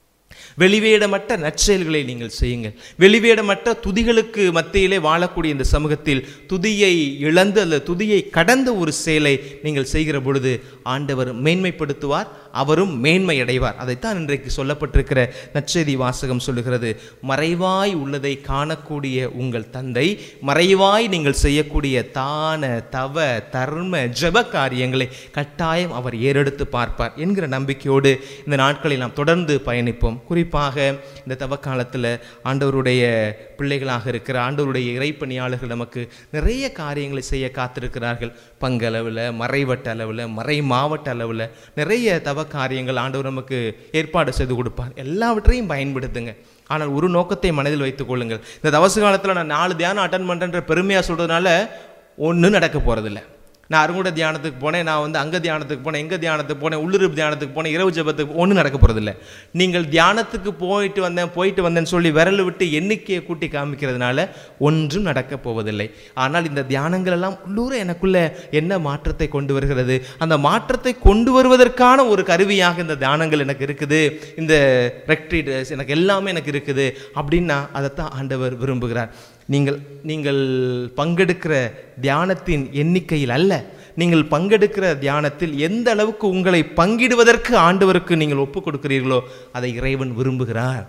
வெளிவேடமற்ற நற்செயல்களை நீங்கள் செய்யுங்கள் வெளிவேடமற்ற துதிகளுக்கு மத்தியிலே வாழக்கூடிய இந்த சமூகத்தில் துதியை இழந்து அல்லது துதியை கடந்த ஒரு செயலை நீங்கள் செய்கிற பொழுது ஆண்டவர் மேன்மைப்படுத்துவார் அவரும் மேன்மை அடைவார் அதைத்தான் இன்றைக்கு சொல்லப்பட்டிருக்கிற நற்செய்தி வாசகம் சொல்லுகிறது மறைவாய் உள்ளதை காணக்கூடிய உங்கள் தந்தை மறைவாய் நீங்கள் செய்யக்கூடிய தான தவ தர்ம ஜெப காரியங்களை கட்டாயம் அவர் ஏறெடுத்து பார்ப்பார் என்கிற நம்பிக்கையோடு இந்த நாட்களில் நாம் தொடர்ந்து பயணிப்போம் குறிப்பாக இந்த தவ காலத்தில் ஆண்டவருடைய பிள்ளைகளாக இருக்கிற ஆண்டவருடைய இறைப்பணியாளர்கள் நமக்கு நிறைய காரியங்களை செய்ய காத்திருக்கிறார்கள் பங்களவில் மறைவட்ட அளவில் மறை மாவட்ட அளவில் நிறைய தவ காரியங்கள் ஆண்டவர் நமக்கு ஏற்பாடு செய்து கொடுப்பார் எல்லாவற்றையும் பயன்படுத்துங்க ஆனால் ஒரு நோக்கத்தை மனதில் வைத்துக் கொள்ளுங்கள் இந்த தவச காலத்தில் நான் நாலு தியானம் அட்டன் பண்ணுறேன்ற பெருமையாக சொல்கிறதுனால ஒன்றும் நடக்க போகிறதில்ல நான் அருங்குட தியானத்துக்கு போனேன் நான் வந்து அங்க தியானத்துக்கு போனேன் எங்க தியானத்துக்கு போனேன் உள்ளுறுப்பு தியானத்துக்கு போனேன் இரவு ஜெபத்துக்கு ஒன்றும் நடக்க போகிறதில்ல நீங்கள் தியானத்துக்கு போயிட்டு வந்தேன் போயிட்டு வந்தேன்னு சொல்லி விரல் விட்டு எண்ணிக்கையை கூட்டி காமிக்கிறதுனால ஒன்றும் நடக்க போவதில்லை ஆனால் இந்த தியானங்கள் எல்லாம் உள்ளூர எனக்குள்ள என்ன மாற்றத்தை கொண்டு வருகிறது அந்த மாற்றத்தை கொண்டு வருவதற்கான ஒரு கருவியாக இந்த தியானங்கள் எனக்கு இருக்குது இந்த ரெக்ட்ரீட்ஸ் எனக்கு எல்லாமே எனக்கு இருக்குது அப்படின்னா அதைத்தான் ஆண்டவர் விரும்புகிறார் நீங்கள் நீங்கள் பங்கெடுக்கிற தியானத்தின் எண்ணிக்கையில் அல்ல நீங்கள் பங்கெடுக்கிற தியானத்தில் எந்த அளவுக்கு உங்களை பங்கிடுவதற்கு ஆண்டவருக்கு நீங்கள் ஒப்பு கொடுக்கிறீர்களோ அதை இறைவன் விரும்புகிறார்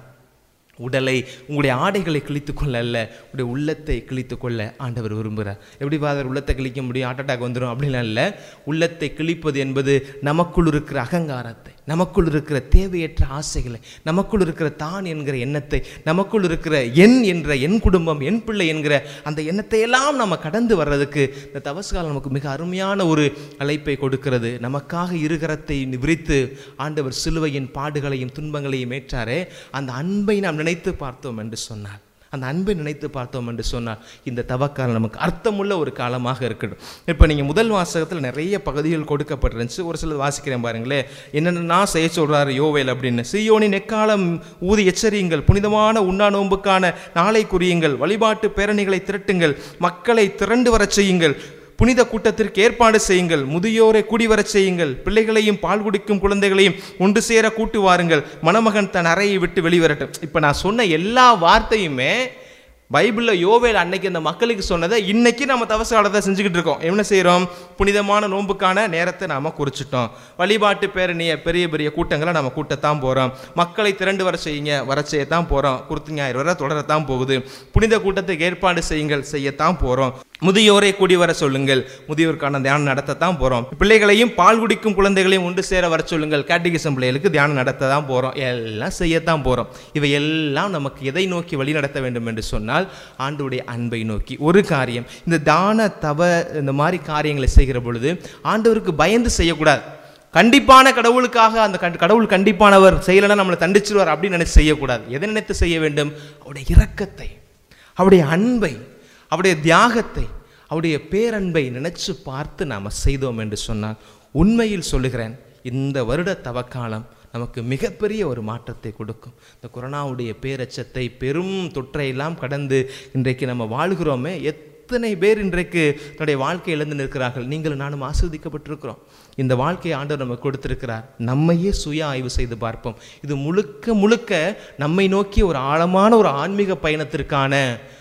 உடலை உங்களுடைய ஆடைகளை கிழித்து கொள்ள அல்ல உங்களுடைய உள்ளத்தை கிழித்து கொள்ள ஆண்டவர் விரும்புகிறார் எப்படி ஃபாதர் உள்ளத்தை கிழிக்க முடியும் ஹார்ட் அட்டாக் வந்துடும் அப்படிலாம் இல்லை உள்ளத்தை கிழிப்பது என்பது நமக்குள் இருக்கிற அகங்காரத்தை நமக்குள் இருக்கிற தேவையற்ற ஆசைகளை நமக்குள் இருக்கிற தான் என்கிற எண்ணத்தை நமக்குள் இருக்கிற என் என்ற என் குடும்பம் என் பிள்ளை என்கிற அந்த எண்ணத்தை எல்லாம் நம்ம கடந்து வர்றதுக்கு இந்த தவசுகாலம் நமக்கு மிக அருமையான ஒரு அழைப்பை கொடுக்கிறது நமக்காக இருகரத்தை விரித்து ஆண்டவர் சிலுவையின் பாடுகளையும் துன்பங்களையும் ஏற்றாரே அந்த அன்பை நாம் நினைத்து பார்த்தோம் என்று சொன்னார் அந்த அன்பை நினைத்து பார்த்தோம் என்று சொன்னால் இந்த தவக்காலம் நமக்கு அர்த்தமுள்ள ஒரு காலமாக இருக்கட்டும் இப்போ நீங்கள் முதல் வாசகத்தில் நிறைய பகுதிகள் கொடுக்கப்பட்டிருந்துச்சு ஒரு சிலது வாசிக்கிறேன் பாருங்களேன் என்னென்னா செய்ய சொல்கிறாரு யோவேல் அப்படின்னு சீயோனின் எக்காலம் ஊதி எச்சரியுங்கள் புனிதமான உண்ணா நோன்புக்கான நாளை குறியுங்கள் வழிபாட்டு பேரணிகளை திரட்டுங்கள் மக்களை திரண்டு வரச் செய்யுங்கள் புனித கூட்டத்திற்கு ஏற்பாடு செய்யுங்கள் முதியோரை கூடி வரச் செய்யுங்கள் பிள்ளைகளையும் பால் குடிக்கும் குழந்தைகளையும் ஒன்று சேர கூட்டு வாருங்கள் மணமகன் தன் அறையை விட்டு வெளிவரட்டும் இப்போ நான் சொன்ன எல்லா வார்த்தையுமே பைபிளில் யோவேல் அன்னைக்கு அந்த மக்களுக்கு சொன்னதை இன்னைக்கு நம்ம தவச காலத்தை செஞ்சுக்கிட்டு இருக்கோம் என்ன செய்கிறோம் புனிதமான நோன்புக்கான நேரத்தை நாம் குறிச்சிட்டோம் வழிபாட்டு பேரணியை பெரிய பெரிய கூட்டங்களை நம்ம கூட்டத்தான் போகிறோம் மக்களை திரண்டு வர செய்யுங்க வர செய்யத்தான் போகிறோம் குருத்து ஞாயிறு வரை தொடரத்தான் போகுது புனித கூட்டத்துக்கு ஏற்பாடு செய்யுங்கள் செய்யத்தான் போகிறோம் முதியோரை கூடி வர சொல்லுங்கள் முதியோருக்கான தியானம் நடத்தத்தான் போகிறோம் பிள்ளைகளையும் பால் குடிக்கும் குழந்தைகளையும் ஒன்று சேர வர சொல்லுங்கள் கேட்டிகிசம் பிள்ளைகளுக்கு தியானம் நடத்த தான் போகிறோம் எல்லாம் செய்யத்தான் போகிறோம் இவை எல்லாம் நமக்கு எதை நோக்கி வழி நடத்த வேண்டும் என்று சொன்னால் ஆண்டவருடைய அன்பை நோக்கி ஒரு காரியம் இந்த தான தவ இந்த மாதிரி காரியங்களை செய்கிற பொழுது ஆண்டவருக்கு பயந்து செய்யக்கூடாது கண்டிப்பான கடவுளுக்காக அந்த கண்- கடவுள் கண்டிப்பானவர் செய்யலைன்னா நம்மளை தண்டிச்சிருவார் அப்படின்னு நினைச்சு செய்யக்கூடாது எதை நினைத்து செய்ய வேண்டும் அவருடைய இரக்கத்தை அவருடைய அன்பை அவருடைய தியாகத்தை அவருடைய பேரன்பை நினைச்சு பார்த்து நாம் செய்தோம் என்று சொன்னால் உண்மையில் சொல்லுகிறேன் இந்த வருட தவக்காலம் நமக்கு மிகப்பெரிய ஒரு மாற்றத்தை கொடுக்கும் இந்த கொரோனாவுடைய பேரச்சத்தை பெரும் தொற்றை எல்லாம் கடந்து இன்றைக்கு நம்ம வாழ்கிறோமே எத்தனை பேர் இன்றைக்கு தன்னுடைய வாழ்க்கை இழந்து நிற்கிறார்கள் நீங்களும் நானும் ஆஸ்வதிக்கப்பட்டிருக்கிறோம் இந்த வாழ்க்கையை ஆண்டவர் நமக்கு கொடுத்திருக்கிறார் நம்மையே சுய ஆய்வு செய்து பார்ப்போம் இது முழுக்க முழுக்க நம்மை நோக்கி ஒரு ஆழமான ஒரு ஆன்மீக பயணத்திற்கான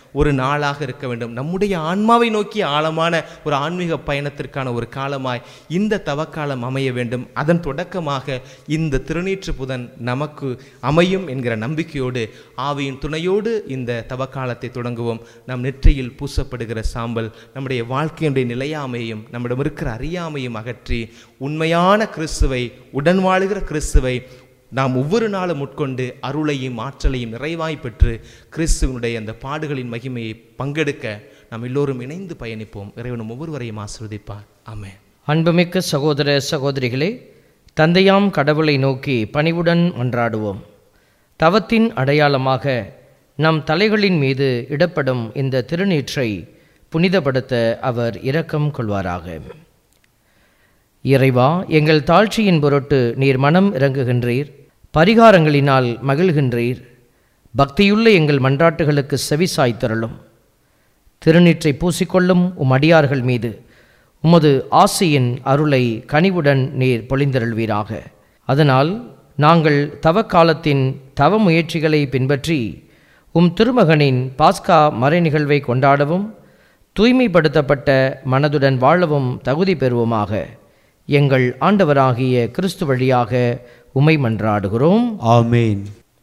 ஒரு நாளாக இருக்க வேண்டும் நம்முடைய ஆன்மாவை நோக்கி ஆழமான ஒரு ஆன்மீக பயணத்திற்கான ஒரு காலமாய் இந்த தவக்காலம் அமைய வேண்டும் அதன் தொடக்கமாக இந்த திருநீற்று புதன் நமக்கு அமையும் என்கிற நம்பிக்கையோடு ஆவியின் துணையோடு இந்த தவக்காலத்தை தொடங்குவோம் நம் நெற்றியில் பூசப்படுகிற சாம்பல் நம்முடைய வாழ்க்கையினுடைய நிலையாமையும் நம்மிடம் இருக்கிற அறியாமையும் அகற்றி உண்மையான கிறிஸ்துவை உடன் வாழுகிற கிறிஸ்துவை நாம் ஒவ்வொரு நாளும் உட்கொண்டு அருளையும் ஆற்றலையும் நிறைவாய் பெற்று கிறிஸ்துவனுடைய அந்த பாடுகளின் மகிமையை பங்கெடுக்க நாம் எல்லோரும் இணைந்து பயணிப்போம் இறைவனும் ஒவ்வொருவரையும் ஆசிர்வதிப்பார் ஆமென் அன்புமிக்க சகோதர சகோதரிகளே தந்தையாம் கடவுளை நோக்கி பணிவுடன் மன்றாடுவோம் தவத்தின் அடையாளமாக நம் தலைகளின் மீது இடப்படும் இந்த திருநீற்றை புனிதப்படுத்த அவர் இரக்கம் கொள்வாராக இறைவா எங்கள் தாழ்ச்சியின் பொருட்டு நீர் மனம் இறங்குகின்றீர் பரிகாரங்களினால் மகிழ்கின்றீர் பக்தியுள்ள எங்கள் மன்றாட்டுகளுக்கு செவி சாய்த்தருளும் திருநீற்றை பூசிக்கொள்ளும் உம் அடியார்கள் மீது உமது ஆசையின் அருளை கனிவுடன் நீர் பொழிந்தருள்வீராக அதனால் நாங்கள் தவக்காலத்தின் தவ முயற்சிகளை பின்பற்றி உம் திருமகனின் பாஸ்கா மறை நிகழ்வை கொண்டாடவும் தூய்மைப்படுத்தப்பட்ட மனதுடன் வாழவும் தகுதி பெறுவோமாக எங்கள் ஆண்டவராகிய கிறிஸ்து வழியாக உமை மன்றாடுகிறோம் ஆமேன்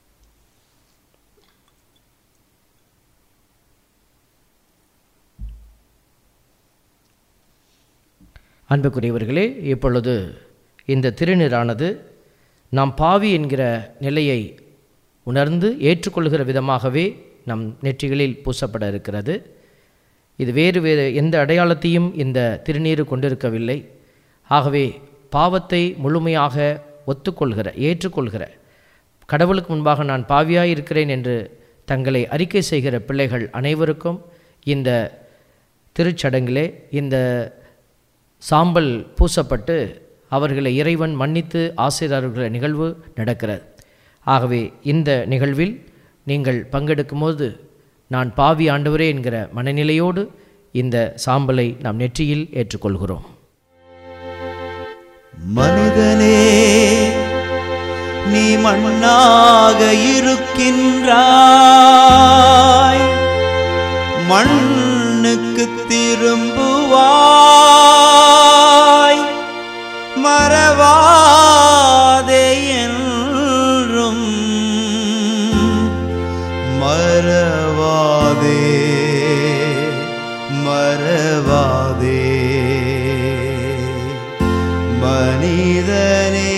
அன்புக்குரியவர்களே இப்பொழுது இந்த திருநீரானது நாம் பாவி என்கிற நிலையை உணர்ந்து ஏற்றுக்கொள்கிற விதமாகவே நம் நெற்றிகளில் பூசப்பட இருக்கிறது இது வேறு வேறு எந்த அடையாளத்தையும் இந்த திருநீர் கொண்டிருக்கவில்லை ஆகவே பாவத்தை முழுமையாக ஒத்துக்கொள்கிற ஏற்றுக்கொள்கிற கடவுளுக்கு முன்பாக நான் பாவியாய் இருக்கிறேன் என்று தங்களை அறிக்கை செய்கிற பிள்ளைகள் அனைவருக்கும் இந்த திருச்சடங்கிலே இந்த சாம்பல் பூசப்பட்டு அவர்களை இறைவன் மன்னித்து ஆசிரியர்களுடைய நிகழ்வு நடக்கிறது ஆகவே இந்த நிகழ்வில் நீங்கள் பங்கெடுக்கும்போது நான் பாவி ஆண்டவரே என்கிற மனநிலையோடு இந்த சாம்பலை நாம் நெற்றியில் ஏற்றுக்கொள்கிறோம் மனிதனே நீ மண்ணாக இருக்கின்றாய் மண்ணுக்கு திரும்புவாய் மறவாதே என்றும் மறவாதே மறவாதே மனிதனே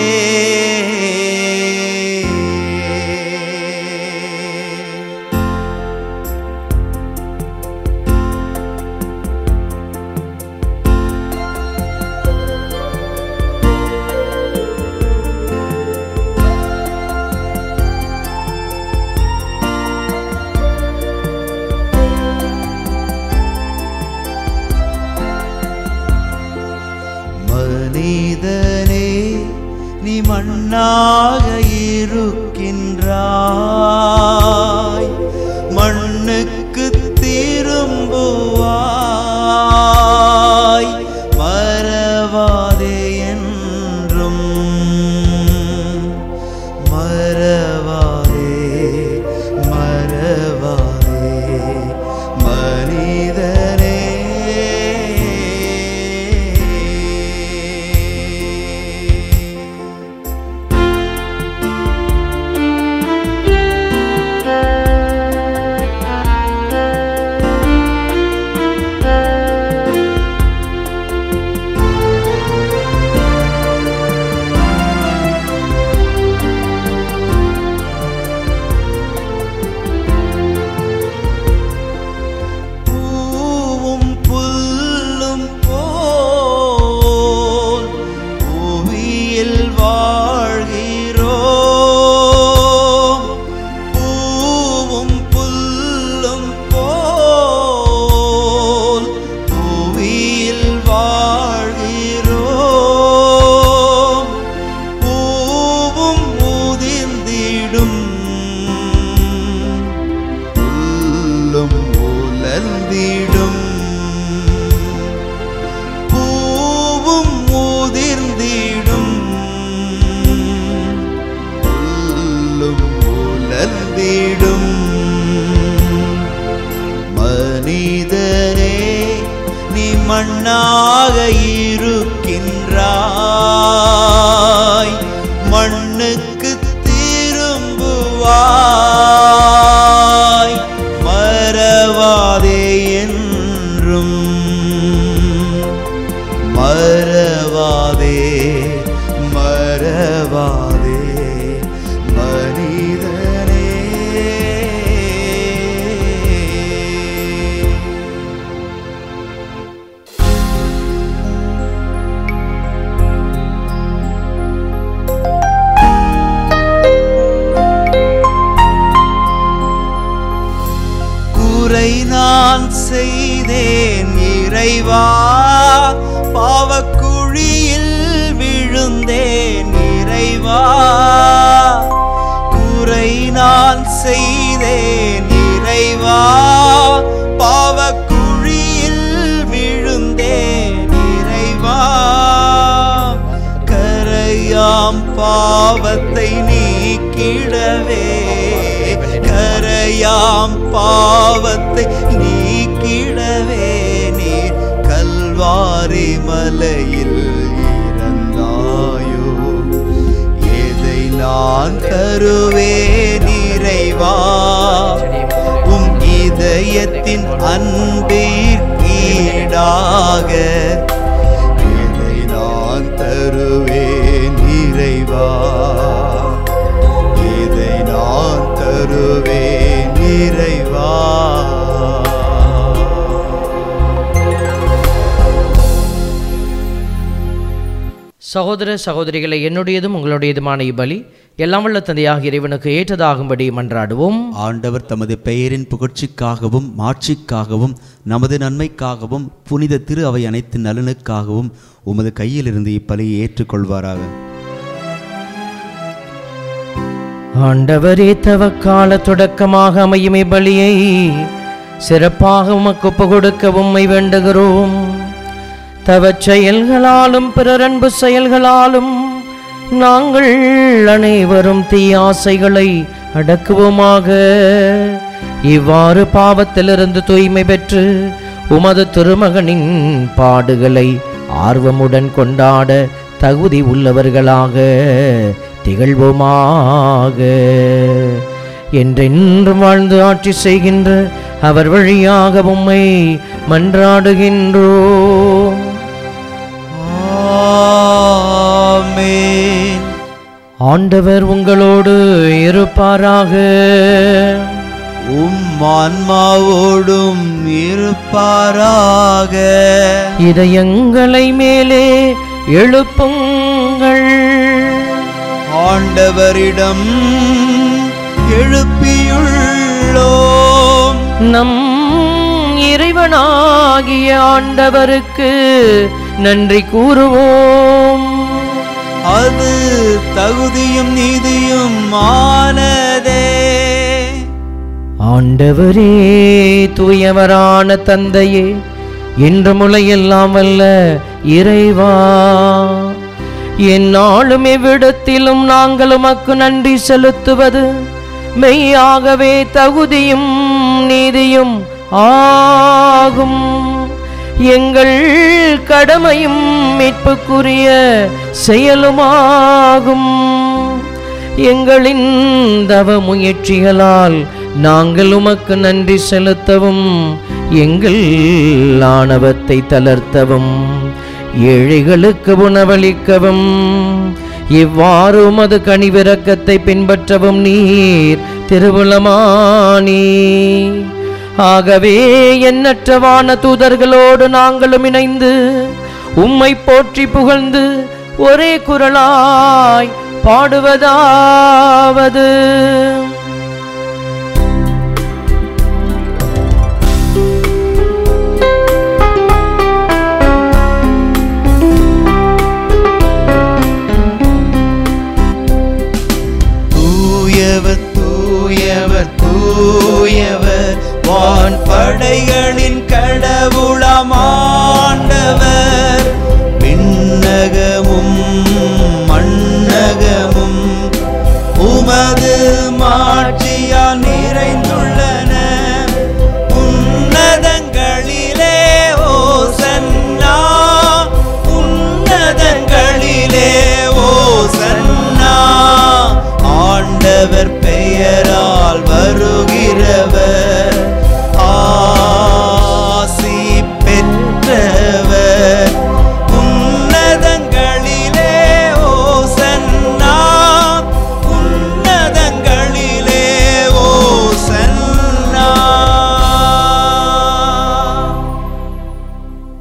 மனிதனே நீ மண்ணாக இருக்கின்றாய் மண்ணுக்கு திரும்புவாய் மறவாதே என்றும் மறவாதே மறவாதே மனிதனே மனிதனே நீ மண்ணாக இருக்கின்றாய் மண்ணுக்கு திரும்புவாய் மறவாதே என்றும் மறவாதே மறவாதே மனிதனே குறை நான் செய்தேன் இறைவா பாவக்குழியில் விழுந்தேன் இறைவா குறை நான் செய்தேன் இறைவா பாவக்குழியில் விழுந்தேன் இறைவா கரையாம் பாவத்தை நீக்கிடவே கரையாம் பாவத்தை நீக்கிடவே நீர் கல்வாரி மலையில் இறந்தாயோ எதை நான் தருவேன் இறைவா உம் இதயத்தின் அன்பிற்கீடாக இதை நான் தருவேன் இறைவா இதை நான் தருவேன் இறைவா சகோதர சகோதரிகளை என்னுடையதும் உங்களுடையதுமான இப்பலி எல்லாம் வல்ல தந்தையாக இறைவனுக்கு ஏற்றதாகும்படி மன்றாடுவோம் ஆண்டவர் தமது பெயரின் புகழ்ச்சிக்காகவும் மாட்சிக்காகவும் நமது நன்மைக்காகவும் புனித திரு அவை அனைத்து நலனுக்காகவும் உமது கையிலிருந்து இப்பலியை ஏற்றுக்கொள்வாராக ஆண்டவரே தவக்கால தொடக்கமாக அமையும் பலியை சிறப்பாக உமக்கு ஒப்பு கொடுக்க உம்மை வேண்டுகிறோம் தவச் செயல்களாலும் பிறரன்பு செயல்களாலும் நாங்கள் அனைவரும் தீயாசைகளை அடக்குவோமாக இவ்வாறு பாவத்திலிருந்து தூய்மை பெற்று உமது திருமகனின் பாடுகளை ஆர்வமுடன் கொண்டாட தகுதி உள்ளவர்களாக திகழ்வோமாக என்றென்றும் வாழ்ந்து ஆட்சி செய்கின்ற அவர் வழியாக உம்மை மன்றாடுகின்றோம் ஆமென் ஆண்டவர் உங்களோடு இருப்பாராக உம் ஆன்மாவோடும் இருப்பாராக இதயங்களை மேலே எழுப்புங்கள் ஆண்டவரிடம் எழுப்பியுள்ளோம் நம் இறைவனாகிய ஆண்டவருக்கு நன்றி கூறுவோம் அது தகுதியும் நீதியும் ஆனதே ஆண்டவரே தூயவரான தந்தையே இன்று முளையெல்லாம் வல்ல இறைவா எந்நாளும் எவ்விடத்திலும் நாங்கள் உமக்கு நன்றி செலுத்துவது மெய்யாகவே தகுதியும் நீதியும் ஆகும் எங்கள் கடமையும் மீட்புக்குரிய செயலுமாகும் எங்களின் தவ முயற்சிகளால் நாங்கள் உமக்கு நன்றி செலுத்தவும் எங்கள் ஆணவத்தை தளர்த்தவும் ஏழைகளுக்கு உணவளிக்கவும் இவ்வாறு உமது கனிவிரக்கத்தை பின்பற்றவும் நீர் திருவுளமானி ஆகவே எண்ணற்றவான தூதர்களோடு நாங்களும் இணைந்து உம்மை போற்றி புகழ்ந்து ஒரே குரலாய் பாடுவதாவது தூயவர் தூயவர் தூயவர் வான் படைகளின் கடவுளமாண்டவர் விண்ணகமும் மண்ணகமும் உமது மா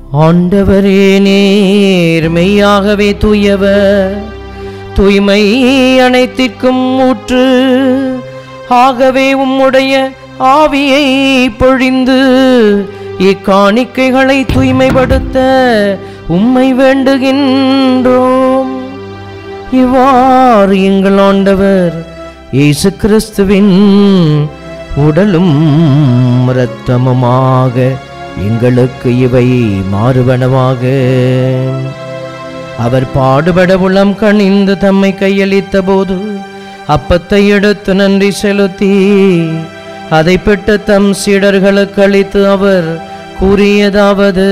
ஆண்டவரே நீர் மெய்யாகவே தூயவர் தூய்மை அனைத்திற்கும் ஊற்று ஆகவே உம்முடைய ஆவியை பொழிந்து இக்காணிக்கைகளை தூய்மைப்படுத்த உம்மை வேண்டுகின்றோம் இவ்வாறு எங்கள் ஆண்டவர் இயேசு கிறிஸ்துவின் உடலும் இரத்தமுமாக எங்களுக்கு இவை மாறுவனவாக அவர் பாடுபட உளம் கணிந்து தம்மை கையளித்த போது அப்பத்தை எடுத்து நன்றி செலுத்தி அதை பெற்று தம் சீடர்களுக்கு அளித்து அவர் கூறியதாவது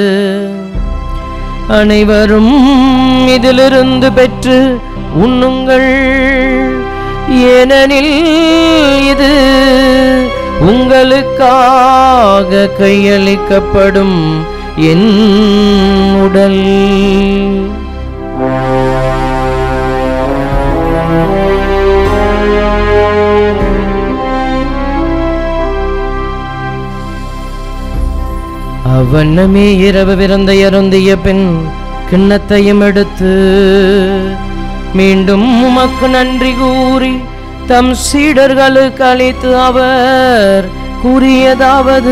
அனைவரும் இதிலிருந்து பெற்று உண்ணுங்கள் ஏனெனில் இது உங்களுக்காக கையளிக்கப்படும் என் உடல் அவ்வண்ணமே இரவு விருந்தை அருந்திய பின் கிண்ணத்தையும் எடுத்து மீண்டும் உமக்கு நன்றி கூறி தம் சீடர்களுக்கு அளித்து அவர் கூறியதாவது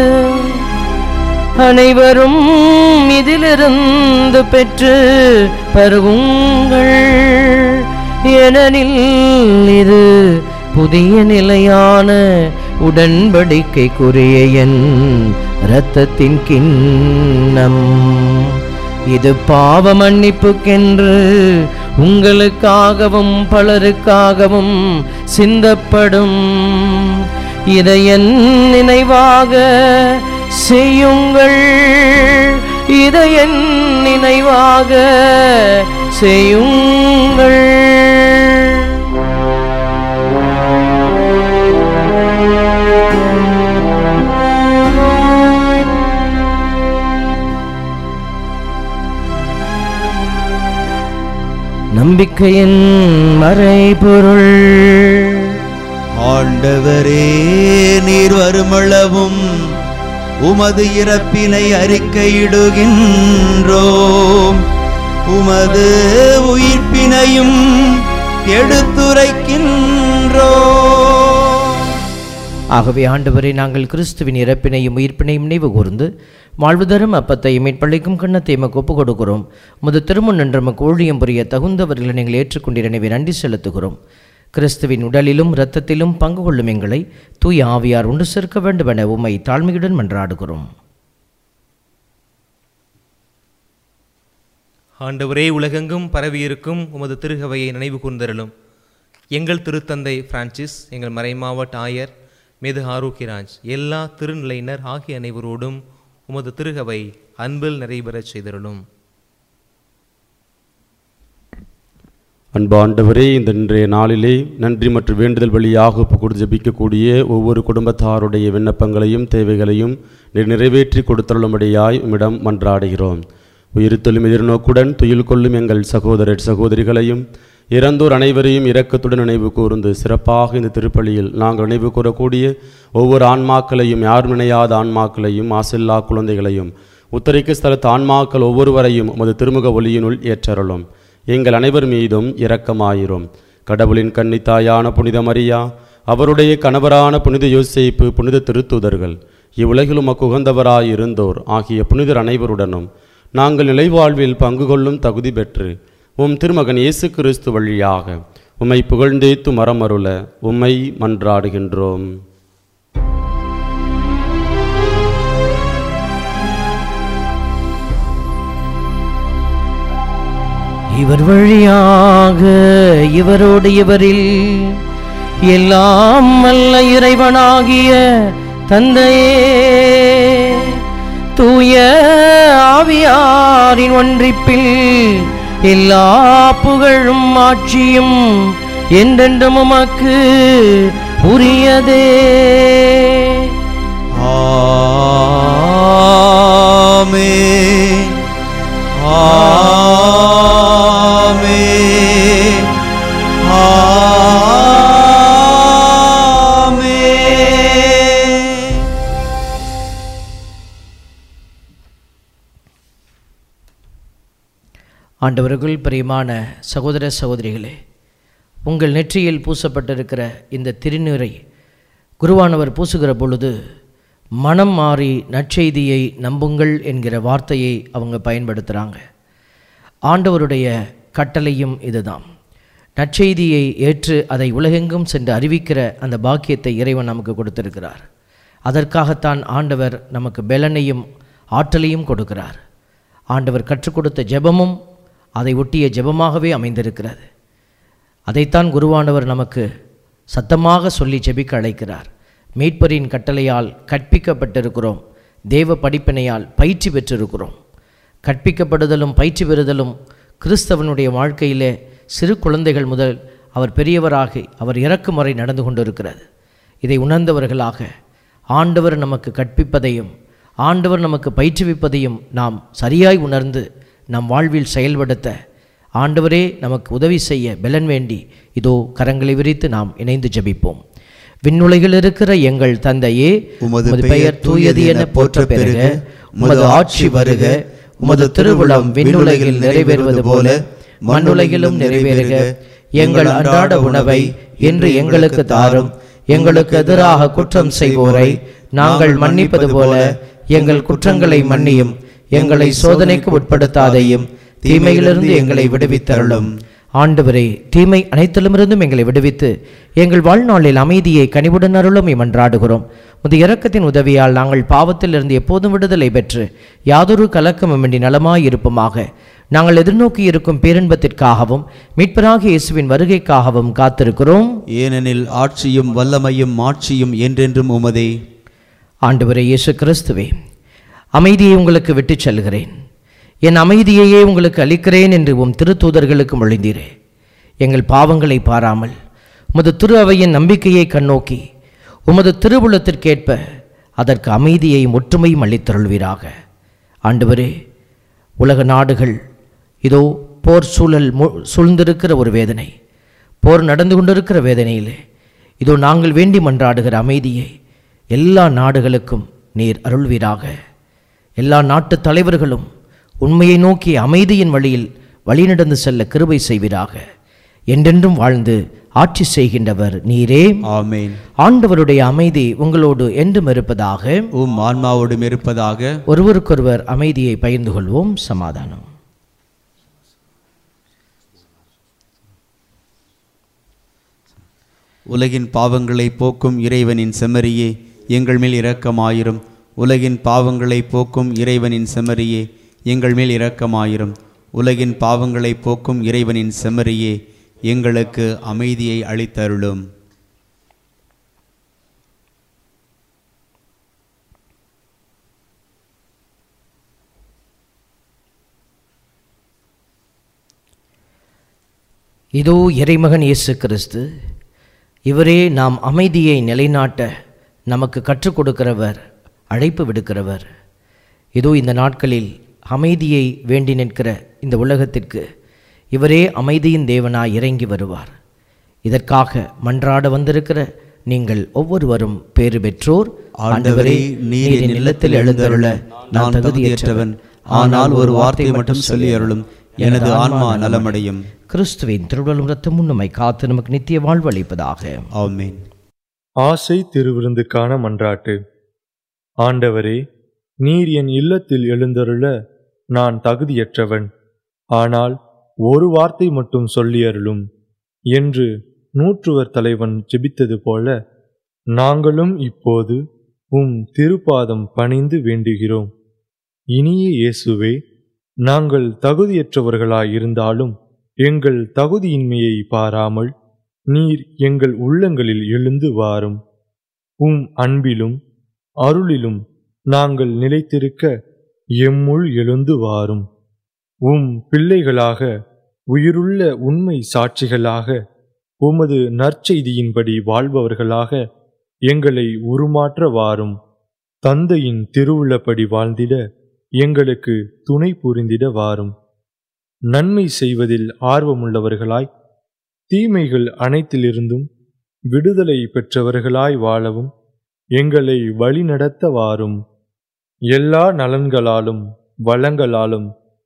அனைவரும் இதிலிருந்து பெற்று பருகுங்கள் ஏனெனில் இது புதிய நிலையான உடன்படிக்கைக்குரிய என் இரத்தத்தின் கிண்ணம் இது பாவ மன்னிப்புக்கென்று உங்களுக்காகவும் பலருக்காகவும் சிந்தப்படும் இதை என் நினைவாக செய்யுங்கள் இதை என் நினைவாக செய்யுங்கள் நம்பிக்கையின் மறைபொருள் ஆண்டவரே நீர் வருமளவும் உமது இறப்பினை அறிக்கையிடுகின்றோம் உமது உயிர்ப்பினையும் எடுத்துரைக்கின்றோம் ஆகவே ஆண்டவரை நாங்கள் கிறிஸ்துவின் இறப்பினையும் உயிர்ப்பினையும் நினைவு கூர்ந்து வாழ்வு தரும் அப்பத்தையும் மீட்பளிக்கும் கிண்ணத்தை எமக்கு ஒப்புக் கொடுக்கிறோம் முது திருமுன் நின்று எமக்கு ஊழியம் புரிய தகுந்தவர்களை நீங்கள் ஏற்றுக்கொண்ட எனவே நன்றி செலுத்துகிறோம் கிறிஸ்துவின் உடலிலும் இரத்தத்திலும் பங்கு கொள்ளும் எங்களை தூய ஆவியார் உண்டு சேர்க்க வேண்டுமென உம்மை தாழ்மையுடன் மன்றாடுகிறோம் ஆண்டவரே உலகெங்கும் பரவியிருக்கும் உமது திருகவையை நினைவு கூர்ந்தருளும் எங்கள் திருத்தந்தை பிரான்சிஸ் எங்கள் மறைமாவட்ட ஆயர் மேது ஆரோக்கியராஜ் எல்லா திருநிலையினர் ஆகிய அனைவரோடும் உமது திருகவை அன்பில் நிறைவேறச் செய்தருளும் அன்பு ஆண்டவரே இந்த இன்றைய நாளிலே நன்றி மற்றும் வேண்டுதல் வழியாக ஒப்புக்கொடு ஜெபிக்கக்கூடிய ஒவ்வொரு குடும்பத்தாருடைய விண்ணப்பங்களையும் தேவைகளையும் நீர் நிறைவேற்றி கொடுத்தருளும்படியாய் உம்மிடம் மன்றாடுகிறோம் உயிர்த்தெழும் எதிர்நோக்குடன் துயில் கொள்ளும் எங்கள் சகோதரர் சகோதரிகளையும் இறந்தோர் அனைவரையும் இரக்கத்துடன் நினைவு கூர்ந்து சிறப்பாக இந்த திருப்பலியில் நாங்கள் நினைவு கூறக்கூடிய ஒவ்வொரு ஆன்மாக்களையும் யாரும் நினையாத ஆன்மாக்களையும் ஆசில்லா குழந்தைகளையும் உத்தரிக்க ஸ்தலத்து ஆன்மாக்கள் ஒவ்வொருவரையும் உமது திருமுக ஒளியினுள் ஏற்றருளும் எங்கள் அனைவர் மீதும் இரக்கமாயிரும் கடவுளின் கன்னித்தாயான புனித மரியா அவருடைய கணவரான புனித யோசேப்பு புனித திருத்தூதர்கள் இவ்வுலகிலும் உகந்தவராய் இருந்தோர் ஆகிய புனிதர் அனைவருடனும் நாங்கள் நிலைவாழ்வில் பங்கு கொள்ளும் தகுதி பெற்று உம் திருமகன் இயேசு கிறிஸ்து வழியாக உம்மை புகழ்ந்தேத்து மரமருள உம்மை மன்றாடுகின்றோம் இவர் வழியாக இவரோடு இவரில் எல்லாம் அல்ல இறைவனாகிய தந்தையே தூய ஆவியாரின் ஒன்றிப்பில் எல்லா புகழும் ஆட்சியும் என்றென்றும் உமக்கு உரியதே ஆமென் ஆமென் ஆமென் ஆண்டவருக்குள் பிரியமான சகோதர சகோதரிகளே உங்கள் நெற்றியில் பூசப்பட்டிருக்கிற இந்த திருநீரை குருவானவர் பூசுகிற பொழுது மனம் மாறி நற்செய்தியை நம்புங்கள் என்கிற வார்த்தையை அவங்க பயன்படுத்துகிறாங்க ஆண்டவருடைய கட்டளையும் இதுதான் நற்செய்தியை ஏற்று அதை உலகெங்கும் சென்று அறிவிக்கிற அந்த பாக்கியத்தை இறைவன் நமக்கு கொடுத்திருக்கிறார் அதற்காகத்தான் ஆண்டவர் நமக்கு பெலனையும் ஆற்றலையும் கொடுக்கிறார் ஆண்டவர் கற்றுக் கொடுத்த ஜெபமும் அதை ஒட்டிய ஜெபமாகவே அமைந்திருக்கிறது அதைத்தான் குருவானவர் நமக்கு சத்தமாக சொல்லி ஜெபிக்க அழைக்கிறார் மீட்பரின் கட்டளையால் கற்பிக்கப்பட்டிருக்கிறோம் தேவ படிப்பினையால் பயிற்சி பெற்றிருக்கிறோம் கற்பிக்கப்படுதலும் பயிற்சி பெறுதலும் கிறிஸ்தவனுடைய வாழ்க்கையிலே சிறு குழந்தைகள் முதல் அவர் பெரியவராகி அவர் இறக்கும் வரை நடந்து கொண்டிருக்கிறது இதை உணர்ந்தவர்களாக ஆண்டவர் நமக்கு கற்பிப்பதையும் ஆண்டவர் நமக்கு பயிற்றுவிப்பதையும் நாம் சரியாய் உணர்ந்து நம் வாழ்வில் செயல்படுத்த ஆண்டவரே நமக்கு உதவி செய்ய பெலன் வேண்டி இதோ கரங்களை விரித்து நாம் இணைந்து ஜெபிப்போம் விண்ணுலகில் இருக்கிற எங்கள் தந்தையே உமது பெயர் தூயது என போற்ற பெருக உமது ஆட்சி வருக உமது திருவுளம் விண்ணுலகில் நிறைவேறுவது போல மண்ணுலகிலும் நிறைவேறுக எங்கள் அன்றாட உணவை இன்று எங்களுக்கு தாரும் எங்களுக்கு எதிராக குற்றம் செய்வோரை நாங்கள் மன்னிப்பது போல எங்கள் குற்றங்களை மன்னியும் எங்களை சோதனைக்கு உட்படுத்தாதையும் தீமையிலிருந்து எங்களை விடுவித்தருளும் ஆண்டவரே தீமை அனைத்திலுமிருந்தும் எங்களை விடுவித்து எங்கள் வாழ்நாளில் அமைதியை கனிவுடன் அருளும் மன்றாடுகிறோம் முது இரக்கத்தின் உதவியால் நாங்கள் பாவத்திலிருந்து எப்போதும் விடுதலை பெற்று யாதொரு கலக்கமுமின்றி நலமாயிருப்போமாக நாங்கள் எதிர்நோக்கி இருக்கும் பேரின்பத்திற்காகவும் மீட்பராகிய இயேசுவின் வருகைக்காகவும் காத்திருக்கிறோம் ஏனெனில் ஆட்சியும் வல்லமையும் மாட்சியும் என்றென்றும் உமதே ஆண்டவரே இயேசு கிறிஸ்துவே அமைதியை உங்களுக்கு விட்டுச் செல்கிறேன் என் அமைதியையே உங்களுக்கு அளிக்கிறேன் என்று உம் திருத்தூதர்களுக்கு மொழிந்தீரே எங்கள் பாவங்களை பாராமல் உமது திரு அவையின் நம்பிக்கையை கண்ணோக்கி உமது திருவுளத்திற்கேற்ப அதற்கு அமைதியையும் ஒற்றுமையும் அளித்தருள்வீராக ஆண்டவரே உலக நாடுகள் இதோ போர் சூழல் மு சூழ்ந்திருக்கிற ஒரு வேதனை போர் நடந்து கொண்டிருக்கிற வேதனையிலே இதோ நாங்கள் வேண்டி மன்றாடுகிற அமைதியை எல்லா நாடுகளுக்கும் நீர் அருள்வீராக எல்லா நாட்டு தலைவர்களும் உண்மையை நோக்கி அமைதியின் வழியில் வழிநடந்து செல்ல கிருபை செய்வீராக என்றென்றும் வாழ்ந்து ஆட்சி செய்கின்றவர் நீரே ஆமேன் ஆண்டவருடைய அமைதி உங்களோடு என்றும் இருப்பதாக உம் ஆன்மாவோடும் இருப்பதாக ஒருவருக்கொருவர் அமைதியை பகிர்ந்து கொள்வோம் சமாதானம் உலகின் பாவங்களை போக்கும் இறைவனின் செம்மறியே எங்கள் மேல் இரக்கமாயிரும் உலகின் பாவங்களை போக்கும் இறைவனின் செம்மறியே எங்கள் மேல் இரக்கமாயிரும் உலகின் பாவங்களை போக்கும் இறைவனின் செம்மறியே எங்களுக்கு அமைதியை அளித்தருளும் இதோ இறைமகன் இயேசு கிறிஸ்து இவரே நாம் அமைதியை நிலைநாட்ட நமக்கு கற்றுக் கொடுக்கிறவர் அழைப்பு விடுக்கிறவர் இதோ இந்த நாட்களில் அமைதியை வேண்டி நிற்கிற இந்த உலகத்திற்கு இவரே அமைதியின் தேவனாய் இறங்கி வருவார் இதற்காக மன்றாட வந்திருக்கிற நீங்கள் ஒவ்வொருவரும் பேறு பெற்றோர் ஆண்டவரே நீர் என் இல்லத்தில் எழுந்தருள நான் தகுதியற்றவன் ஆனால் ஒரு வார்த்தை மட்டும் சொல்லி அருளும் எனது ஆன்மா நலமடையும் கிறிஸ்துவின் திருடலும் ரத்தமும் நம்மை காத்து நமக்கு நித்திய வாழ்வு அளிப்பதாக ஆமேன் ஆசை திருவிருந்துக்கான மன்றாட்டு ஆண்டவரே நீர் என் இல்லத்தில் எழுந்தருள நான் தகுதியற்றவன் ஆனால் ஒரு வார்த்தை மட்டும் சொல்லியருளும் என்று நூற்றுவர் தலைவன் ஜெபித்தது போல நாங்களும் இப்போது உம் திருப்பாதம் பணிந்து வேண்டுகிறோம் இனிய இயேசுவே நாங்கள் தகுதியற்றவர்களாயிருந்தாலும் எங்கள் தகுதியின்மையை பாராமல் நீர் எங்கள் உள்ளங்களில் எழுந்து வாரும் உம் அன்பிலும் அருளிலும் நாங்கள் நிலைத்திருக்க எம்முள் எழுந்து வாரும் உம் பிள்ளைகளாக உயிருள்ள உண்மை சாட்சிகளாக உமது நற்செய்தியின்படி வாழ்பவர்களாக எங்களை உருமாற்ற வாரும் தந்தையின் திருவுள்ளப்படி வாழ்ந்திட எங்களுக்கு துணை புரிந்திட வாரும் நன்மை செய்வதில் ஆர்வமுள்ளவர்களாய் தீமைகள் அனைத்திலிருந்தும் விடுதலை பெற்றவர்களாய் வாழவும் எங்களை வழிநடத்த வாரும் எல்லா நலன்களாலும் வளங்களாலும்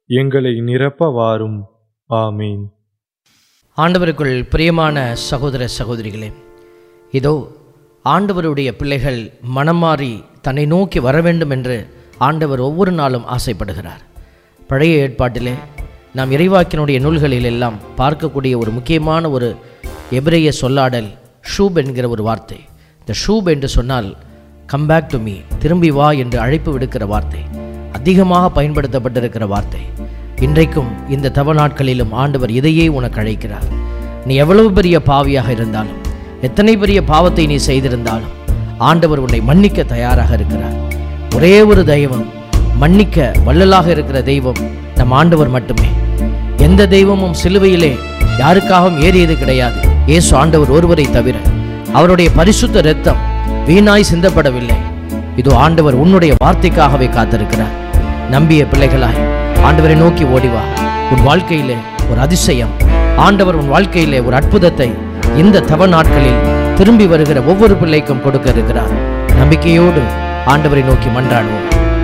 எங்களை நிரப்ப வாரும் ஆமீன் ஆண்டவருக்குள் பிரியமான சகோதர சகோதரிகளே இதோ ஆண்டவருடைய பிள்ளைகள் மனம் மாறி தன்னை நோக்கி வர வேண்டும் என்று ஆண்டவர் ஒவ்வொரு நாளும் ஆசைப்படுகிறார் பழைய ஏற்பாட்டிலே நாம் இறைவாக்கினுடைய நூல்களில் எல்லாம் பார்க்கக்கூடிய ஒரு முக்கியமான ஒரு எபிரேய சொல்லாடல் ஷூப் என்கிற ஒரு வார்த்தை இந்த ஷூப் என்று சொன்னால் கம் பேக் டு மீ திரும்பி வா என்று அழைப்பு விடுக்கிற வார்த்தை அதிகமாக பயன்படுத்தப்பட்டிருக்கிற வார்த்தை இன்றைக்கும் இந்த தவ நாட்களிலும் ஆண்டவர் இதையே உனக்கு அழைக்கிறார் நீ எவ்வளவு பெரிய பாவியாக இருந்தாலும் எத்தனை பெரிய பாவத்தை நீ செய்திருந்தாலும் ஆண்டவர் உன்னை மன்னிக்க தயாராக இருக்கிறார் ஒரே ஒரு தெய்வம் மன்னிக்க வள்ளலாக இருக்கிற தெய்வம் நம் ஆண்டவர் மட்டுமே எந்த தெய்வமும் சிலுவையிலே யாருக்காகவும் ஏறியது கிடையாது இயேசு ஆண்டவர் ஒருவரை தவிர அவருடைய பரிசுத்த இரத்தம் வீணாய் சிந்தப்படவில்லை இதோ ஆண்டவர் உன்னுடைய வார்த்தைக்காகவே காத்திருக்கிறார் நம்பிய பிள்ளைகளாய் ஆண்டவரை நோக்கி ஓடிவா உன் வாழ்க்கையிலே ஒரு அதிசயம் ஆண்டவர் உன் வாழ்க்கையிலே ஒரு அற்புதத்தை இந்த தவ நாட்களில் திரும்பி வருகிற ஒவ்வொரு பிள்ளைக்கும் கொடுக்க இருக்கிறார் நம்பிக்கையோடு ஆண்டவரை நோக்கி மன்றாடுவோம்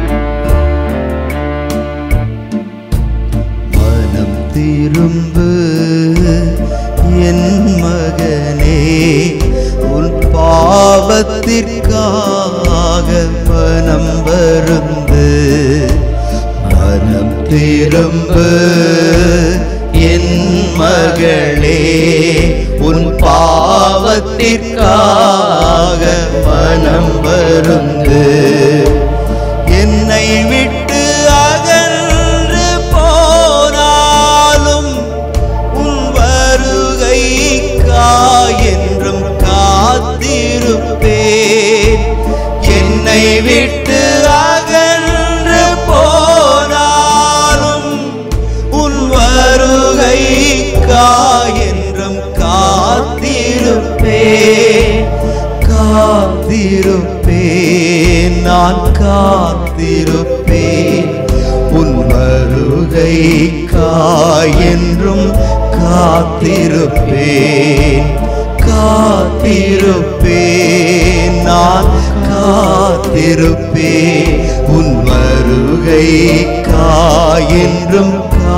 மனம் திரும்பு என் மகனே உன் பாவத்திற்காக மனம் வருந்து மனம் திரும்பு என் மகளே உன் பாவத்திற்காக மனம் வருந்து என்னை விட்டு அகன்று போனாலும் உன் வருகைக்காய் என்றும் காத்திருப்பேன் என்னை விட்டு அகன்று போனாலும் உன் வருகைக்காய் என்றும் காத்திருப்பேன் காத்திருப்பேன் நான் காத்திருப்பேன் உன் வருகைக்காய் என்றும் காத்திருப்பேன் காத்திருப்பேன் நான் காத்திருப்பேன் உன் வருகைக்காய் என்றும்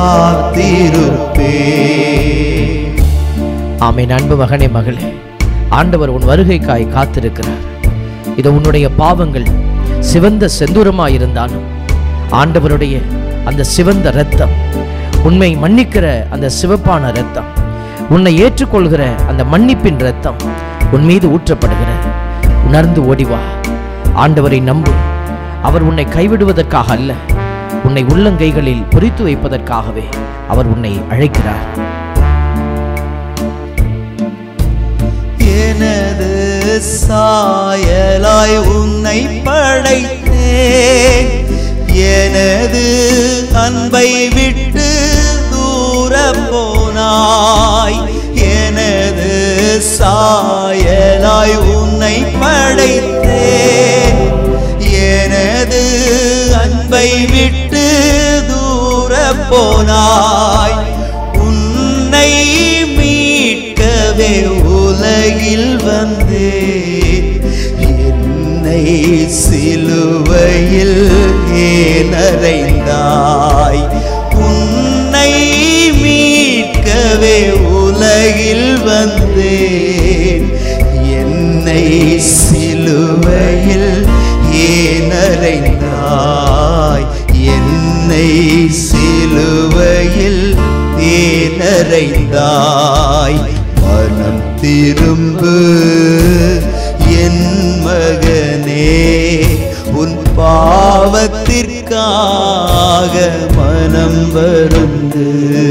காத்திருப்பேன் ஆமென் அன்பு மகனே மகளே ஆண்டவர் உன் வருகைக்காய் காத்திருக்கிறார் இது உன்னுடைய பாவங்கள் சிவந்த செந்தூரமாய் இருந்தாலும் ஆண்டவருடைய அந்த சிவந்த இரத்தம் உண்மை மன்னிக்கிற அந்த சிவப்பான இரத்தம் உன்னை ஏற்றுக்கொள்கிற அந்த மன்னிப்பின் இரத்தம் உன் மீது ஊற்றப்படுகிறது உணர்ந்து ஓடிவா ஆண்டவரை நம்பு அவர் உன்னை கைவிடுவதற்காக அல்ல உன்னை உள்ளங்கைகளில் பொறித்து வைப்பதற்காகவே அவர் உன்னை அழைக்கிறார் எனது சாயலாய் உன்னை படைத்தேன் எனது அன்பை விட்டு தூர போனாய் எனது சாயலாய் உன்னை படைத்தேன் எனது அன்பை விட்டு தூர போனாய் உன்னை மீட்கவே உலகில் வந்தேன் என்னை சிலுவையில் ஏனறைந்தாய் உன்னை மீட்கவே உலகில் வந்தேன் என்னை சிலுவையில் ஏனறைந்தாய் என்னை சிலுவையில் ஏனறைந்தாய் மனம் திரும்பு என் மகனே உன் பாவத்திற்காக மனம் வருந்து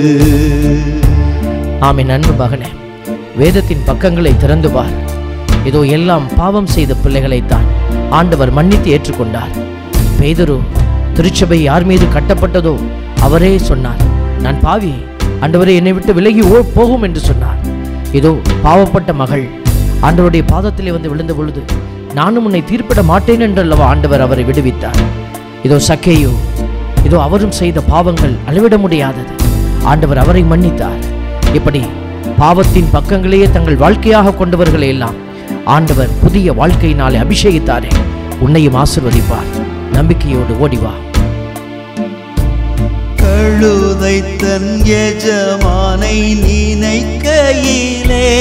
ஆமென் அன்பு மகனே வேதத்தின் பக்கங்களை திறந்து பார் இதோ எல்லாம் பாவம் செய்த பிள்ளைகளைத்தான் ஆண்டவர் மன்னித்து ஏற்றுக்கொண்டார் பேதுரு திருச்சபை யார் மீது கட்டப்பட்டதோ அவரே சொன்னார் நான் பாவி ஆண்டவரே என்னை விட்டு விலகி ஓ போகும் என்று சொன்னார் இதோ பாவப்பட்ட மகள் ஆண்டவருடைய பாதத்திலே வந்து விழுந்த பொழுது நானும் உன்னை தீர்ப்பிட மாட்டேன் என்றல்லவா ஆண்டவர் அவரை விடுவித்தார் இதோ சக்கேயோ இதோ அவரும் செய்த பாவங்கள் அளவிட முடியாதது ஆண்டவர் அவரை மன்னித்தார் இப்படி பாவத்தின் பக்கங்களையே தங்கள் வாழ்க்கையாக கொண்டவர்களை எல்லாம் ஆண்டவர் புதிய வாழ்க்கையினாலே அபிஷேகித்தாரே உன்னையும் ஆசிர்வதிப்பார் நம்பிக்கையோடு ஓடிவா கழுதை தன் எஜமானை நினைக்கையிலே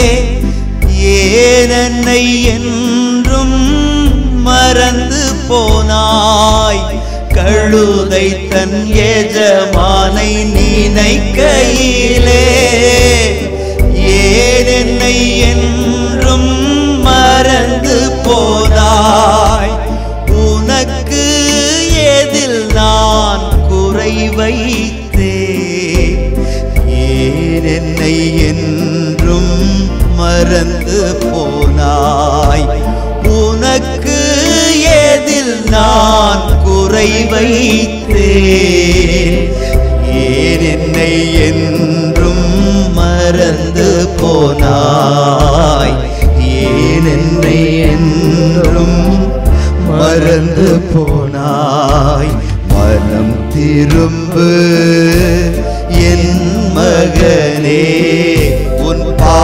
ஏன் என்னை என்றும் மறந்து போனாய் கழுதை தன் எஜமானை நினைக்கையிலே ஏன் என்னை என்றும் மறந்து போனாய் உனக்கு எதில் நான் குறை வைத்தேன் ஏன் என்னை என்றும் மறந்து போனாய் உனக்கு எதில் நான் குறை வைத்தேன் ஏன் என்னை என்றும் மறந்து போனாய் ஏன் என்னை என்றும் மறந்து போனாய் மனம் திரும்பு என் மகனே உன்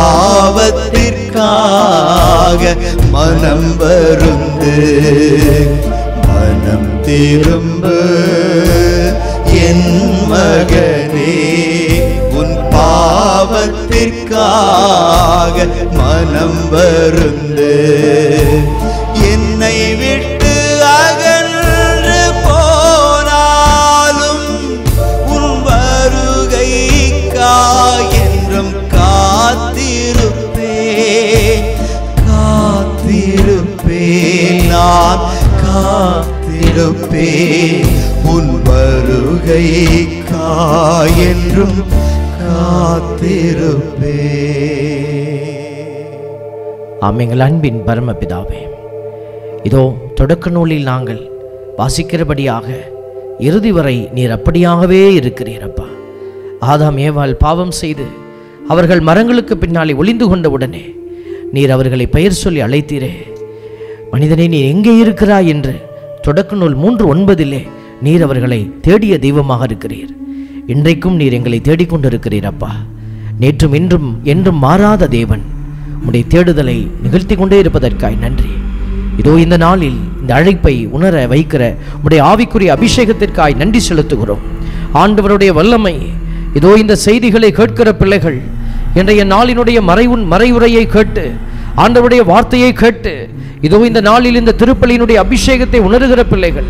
பாவத்திற்காக மனம் வருந்து மனம் திரும்பு என் மகனே உன் பாவத்திற்காக மனம் வருந்து என்னை விட்டு அகன்று போனாலும் உன் வருகைக்காய் என்றும் காத்திருப்பேன் காத்திருப்பேன் நான் காத்திருப்பேன் உன் வருகைக்காய் என்றும் காத்திருப்பேன் ஆமெங்கள் அன்பின் பரமபிதாவே இதோ தொடக்க நூலில் நாங்கள் வாசிக்கிறபடியாக இறுதி வரை நீர் அப்படியாகவே இருக்கிறீரப்பா ஆதாம் ஏவாள் பாவம் செய்து அவர்கள் மரங்களுக்கு பின்னாலே ஒளிந்து கொண்ட உடனே நீர் அவர்களை பெயர் சொல்லி அழைத்தீரே மனிதனே நீ எங்கே இருக்கிறாய் என்று தொடக்க நூல் மூன்று ஒன்பதிலே நீர் அவர்களை தேடிய தெய்வமாக இருக்கிறீர் இன்றைக்கும் நீர் எங்களை தேடிக்கொண்டிருக்கிறீர் அப்பா நேற்றும் இன்றும் என்றும் மாறாத தேவன் உம்முடைய தேடுதலை நிகழ்த்தி கொண்டே இருப்பதற்காய் நன்றி இதோ இந்த நாளில் இந்த அழைப்பை உணர வைக்கிற உம்முடைய ஆவிக்குரிய அபிஷேகத்திற்காய் நன்றி செலுத்துகிறோம் ஆண்டவருடைய வல்லமை இதோ இந்த செய்திகளை கேட்கிற பிள்ளைகள் இன்றைய நாளினுடைய மறைவுன் மறைவுரையை கேட்டு ஆண்டவருடைய வார்த்தையை கேட்டு இதோ இந்த நாளில் இந்த திருப்பலியினுடைய அபிஷேகத்தை உணர்கிற பிள்ளைகள்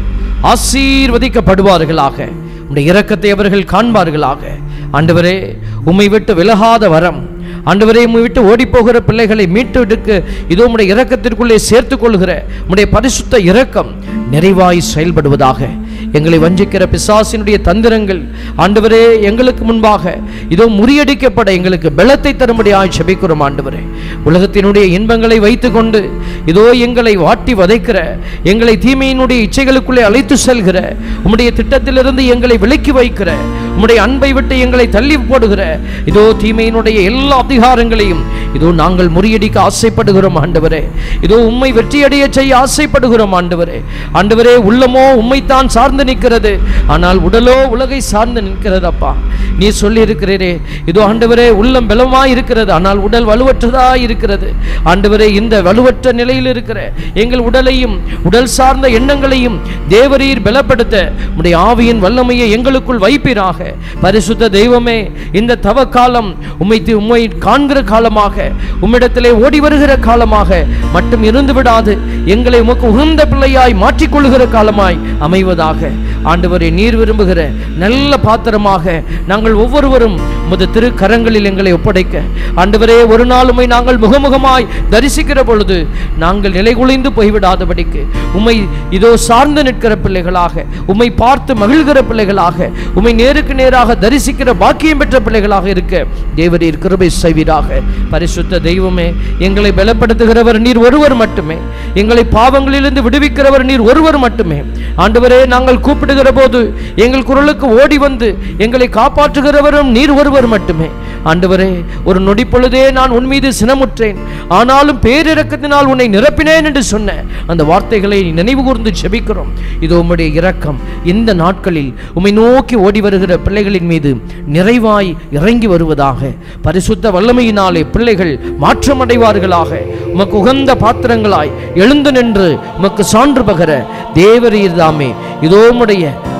ஆசீர்வதிக்கப்படுவார்களாக உம்முடைய இரக்கத்தை அவர்கள் காண்பார்களாக ஆண்டவரே உம்மை விட்டு விலகாத வரம் ஆண்டவரே உம்மை விட்டு ஓடிப்போகிற பிள்ளைகளை மீட்டு எடுக்க இதோ உம்முடைய இரக்கத்திற்குள்ளே சேர்த்துக் கொள்கிற உம்முடைய பரிசுத்த இரக்கம் நிறைவாய் செயல்படுவதாக எங்களை வஞ்சிக்கிற பிசாசினுடைய தந்திரங்கள் ஆண்டவரே எங்களுக்கு முன்பாக இதோ முறியடிக்கப்பட எங்களுக்கு பலத்தை தரும்படியாய் செபிக்கிறோம் ஆண்டவரே உலகத்தினுடைய இன்பங்களை வைத்துக்கொண்டு இதோ எங்களை வாட்டி வதைக்கிற எங்களை தீமையினுடைய இச்சைகளுக்குள்ளே அழைத்து செல்கிற உம்முடைய திட்டத்திலிருந்து எங்களை விலக்கி வைக்கிற உம்முடைய அன்பை விட்டு எங்களை தள்ளி போடுகிற இதோ தீமையினுடைய எல்லா அதிகாரங்களையும் இதோ நாங்கள் முறியடிக்க ஆசைப்படுகிறோம் ஆண்டவரே இதோ உம்மை வெற்றியடைய செய்ய ஆசைப்படுகிறோம் ஆண்டவரே ஆண்டவரே உள்ளமோ உம்மைத்தான் சார்ந்து நிற்கிறது ஆனால் உடலோ உலகை சார்ந்து நிற்கிறது அப்பா நீ சொல்லி இருக்கிறீரே இதோ ஆண்டவரே உள்ளம் பலமாய் இருக்கிறது ஆனால் உடல் வலுவற்றதா இருக்கிறது ஆண்டவரே இந்த வலுவற்ற நிலையில் இருக்கிற எங்கள் உடலையும் உடல் சார்ந்த எண்ணங்களையும் தேவரீர் பலப்படுத்த உம்முடைய ஆவியின் வல்லமையை எங்களுக்குள் வைப்பீராக பரிசுத்த தெய்வமே இந்த தவ காலம் உம்மை தி- உம்மை காண்கிற காலமாக உம்மிடத்திலே ஓடி வருகிற காலமாக மட்டும் இருந்து விடாது எங்களை உமக்கு உகந்த பிள்ளையாய் மாற்றிக்கொள்கிற காலமாய் அமைவதாக ஆண்டவரை நீர் விரும்புகிற நல்ல பாத்திரமாக நாங்கள் ஒவ்வொருவரும் உமது திருக்கரங்களில் எங்களை ஒப்படைக்க ஆண்டவரே ஒரு நாள் உம்மை நாங்கள் முகமுகமாய் தரிசிக்கிற பொழுது நாங்கள் நிலைகுலைந்து போய்விடாதபடிக்கு உம்மை இதோ சார்ந்து நிற்கிற பிள்ளைகளாக உம்மை பார்த்து மகிழ்கிற பிள்ளைகளாக உம்மை நேருக்கு நேராக தரிசிக்கிற பாக்கியம் பெற்ற பிள்ளைகளாக இருக்க தேவரீர் கிருபை செய்வீராக பரிசுத்த தெய்வமே எங்களை பலப்படுத்துகிறவர் நீர் ஒருவர் மட்டுமே எங்களை பாவங்களிலிருந்து விடுவிக்கிறவர் நீர் ஒருவர் மட்டுமே ஆண்டவரே நாங்கள் கூப்பிடுகிற போது எங்கள் குரலுக்கு ஓடி வந்து எங்களை காப்பாற்றுகிறவரும் நீர் ஒருவர் மட்டுமே ஆண்டவரே ஒரு நொடி பொழுதே நான் உன் மீது சினமுற்றேன் ஆனாலும் பேரிரக்கத்தினால் உன்னை நிரப்பினேன் என்று சொன்ன அந்த வார்த்தைகளை நினைவு கூர்ந்து செபிக்கிறோம் இது உம்முடைய இரக்கம் இந்த நாட்களில் உம்மை நோக்கி ஓடி வருகிற பிள்ளைகளின் மீது நிறைவாய் இறங்கி வருவதாக பரிசுத்த வல்லமையினாலே பிள்ளைகள் மாற்றமடைவார்களாக உமக்கு உகந்த பாத்திரங்களாய் எழுந்து நின்று உமக்கு சான்று பகர தேவரீர் தாமே இதோ உம்முடைய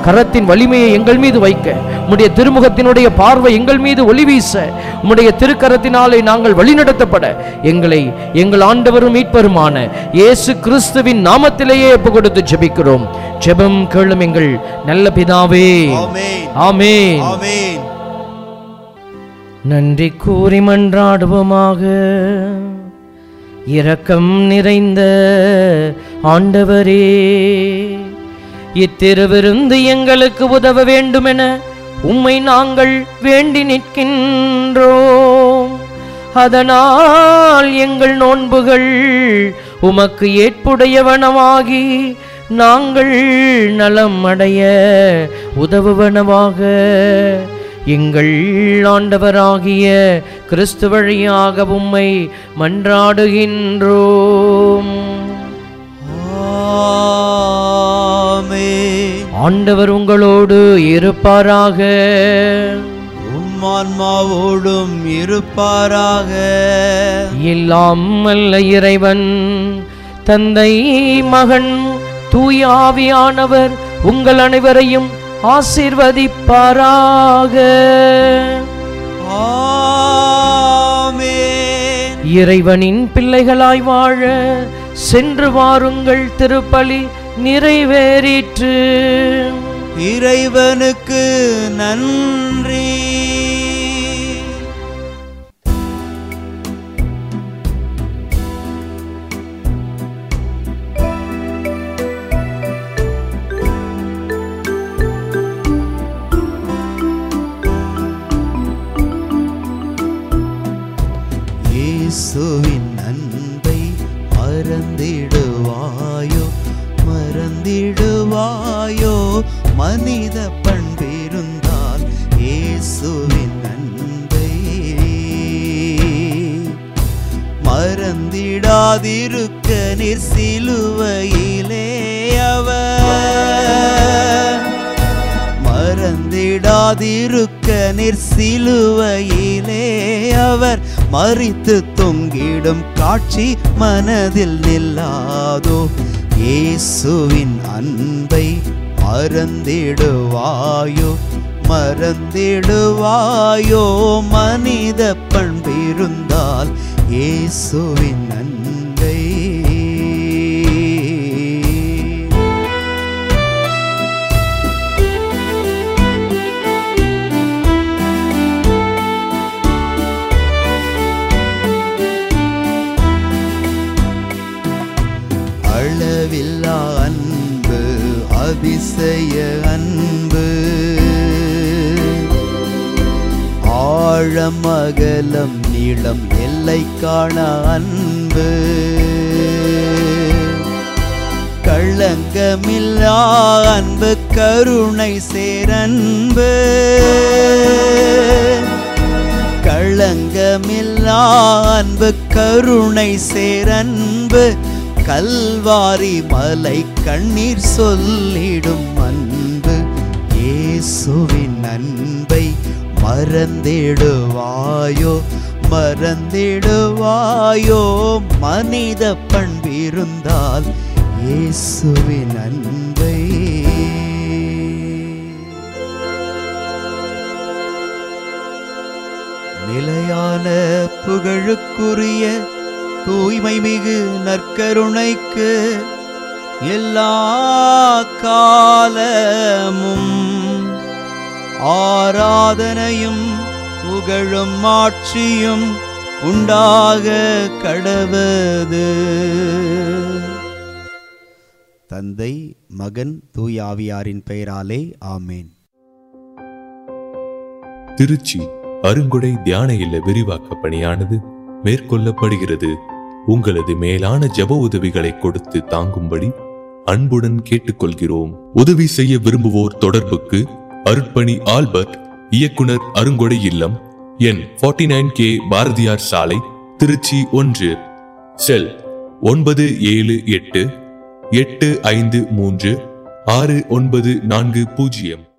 கரத்தின் வலிமையை எங்கள் மீது வைக்க உம்முடைய திருமுகத்தினுடைய பார்வை எங்கள் மீது ஒளி வீச உம்முடைய திருக்கரத்தினாலே நாங்கள் வழிநடத்தப்பட எங்களை எங்கள் ஆண்டவரும் மீட்பருமான இயேசு கிறிஸ்துவின் நாமத்திலேயே ஒப்பு கொடுத்து ஜெபிக்கிறோம் ஜெபம் கேளும் எங்கள் நல்ல பிதாவே ஆமென். ஆமென் ஆமென் நன்றி கூறி மன்றாடுவோமாக இரக்கம் நிறைந்த ஆண்டவரே இத்திருவிருந்து எங்களுக்கு உதவ வேண்டுமென உம்மை நாங்கள் வேண்டி நிற்கின்றோம் அதனால் எங்கள் நோன்புகள் உமக்கு ஏற்புடையவனமாகி நாங்கள் நலம் அடைய உதவுவனவாக எங்கள் ஆண்டவராகிய கிறிஸ்து வழியாக உம்மை மன்றாடுகின்றோம் ஆமென் ஆண்டவர் உங்களோடு இருப்பாராக உம்மான்மாவோடும் இருப்பாராக எல்லாம் அல்ல இறைவன் தந்தை மகன் தூய ஆவியானவர் உங்கள் அனைவரையும் ஆசீர்வதிப்பாராக ஆமென் இறைவனின் பிள்ளைகளாய் வாழ சென்று வாருங்கள் திருப்பலி நிறைவேறிற்று இறைவனுக்கு நன்றி இயேசுவின் அன்பை மறந்திடுவாயோ மறந்திடுவாயோ மனித பண்பிருந்தால் இயேசுவின் அன்பை மறந்திடாதிருக்க நீர் சிலுவையிலே அவர் மறந்திடாதிருக்க நீர் சிலுவையிலே அவர் மறித்து தொங்கிடும் காட்சி மனதில் நில்லாதோ இயேசுவின் அன்பை மறந்திடுவாயோ மறந்திடுவாயோ மனித பண்பிருந்தால் இயேசுவின் அன்பை அளவில்லா அன்பு அதிசய அன்பு ஆழம் அகலம் நீளம் எல்லை காண அன்பு களங்கமில்லா அன்பு கருணை சேரன்பு களங்கமில்லா அன்பு கருணை சேரன்பு கல்வாரி மலை கண்ணீர் சொல்லிடும் அன்பு இயேசுவின் அன்பை மறந்திடுவாயோ மறந்திடுவாயோ மனித பண்பிருந்தால் இயேசுவின் அன்பை நிலையான புகழுக்குரிய தூய்மை மிகு நற்கருணைக்கு எல்லா காலமும் ஆராதனையும் புகழும் ஆட்சியும் உண்டாக கடவது தந்தை மகன் தூய ஆவியாரின் பெயராலே ஆமேன் திருச்சி அருங்குடை தியான இல்ல விரிவாக்க பணியானது மேற்கொள்ளப்படுகிறது உங்களது மேலான ஜெப உதவிகளை கொடுத்து தாங்கும்படி அன்புடன் கேட்டுக்கொள்கிறோம் உதவி செய்ய விரும்புவோர் தொடர்புக்கு அருட்பணி ஆல்பர்ட் இயக்குனர் அருங்கொடை இல்லம் எண் 49 நைன் கே பாரதியார் சாலை திருச்சி ஒன்று செல் ஒன்பது ஏழு எட்டு எட்டு ஐந்து மூன்று ஆறு ஒன்பது நான்கு பூஜ்ஜியம்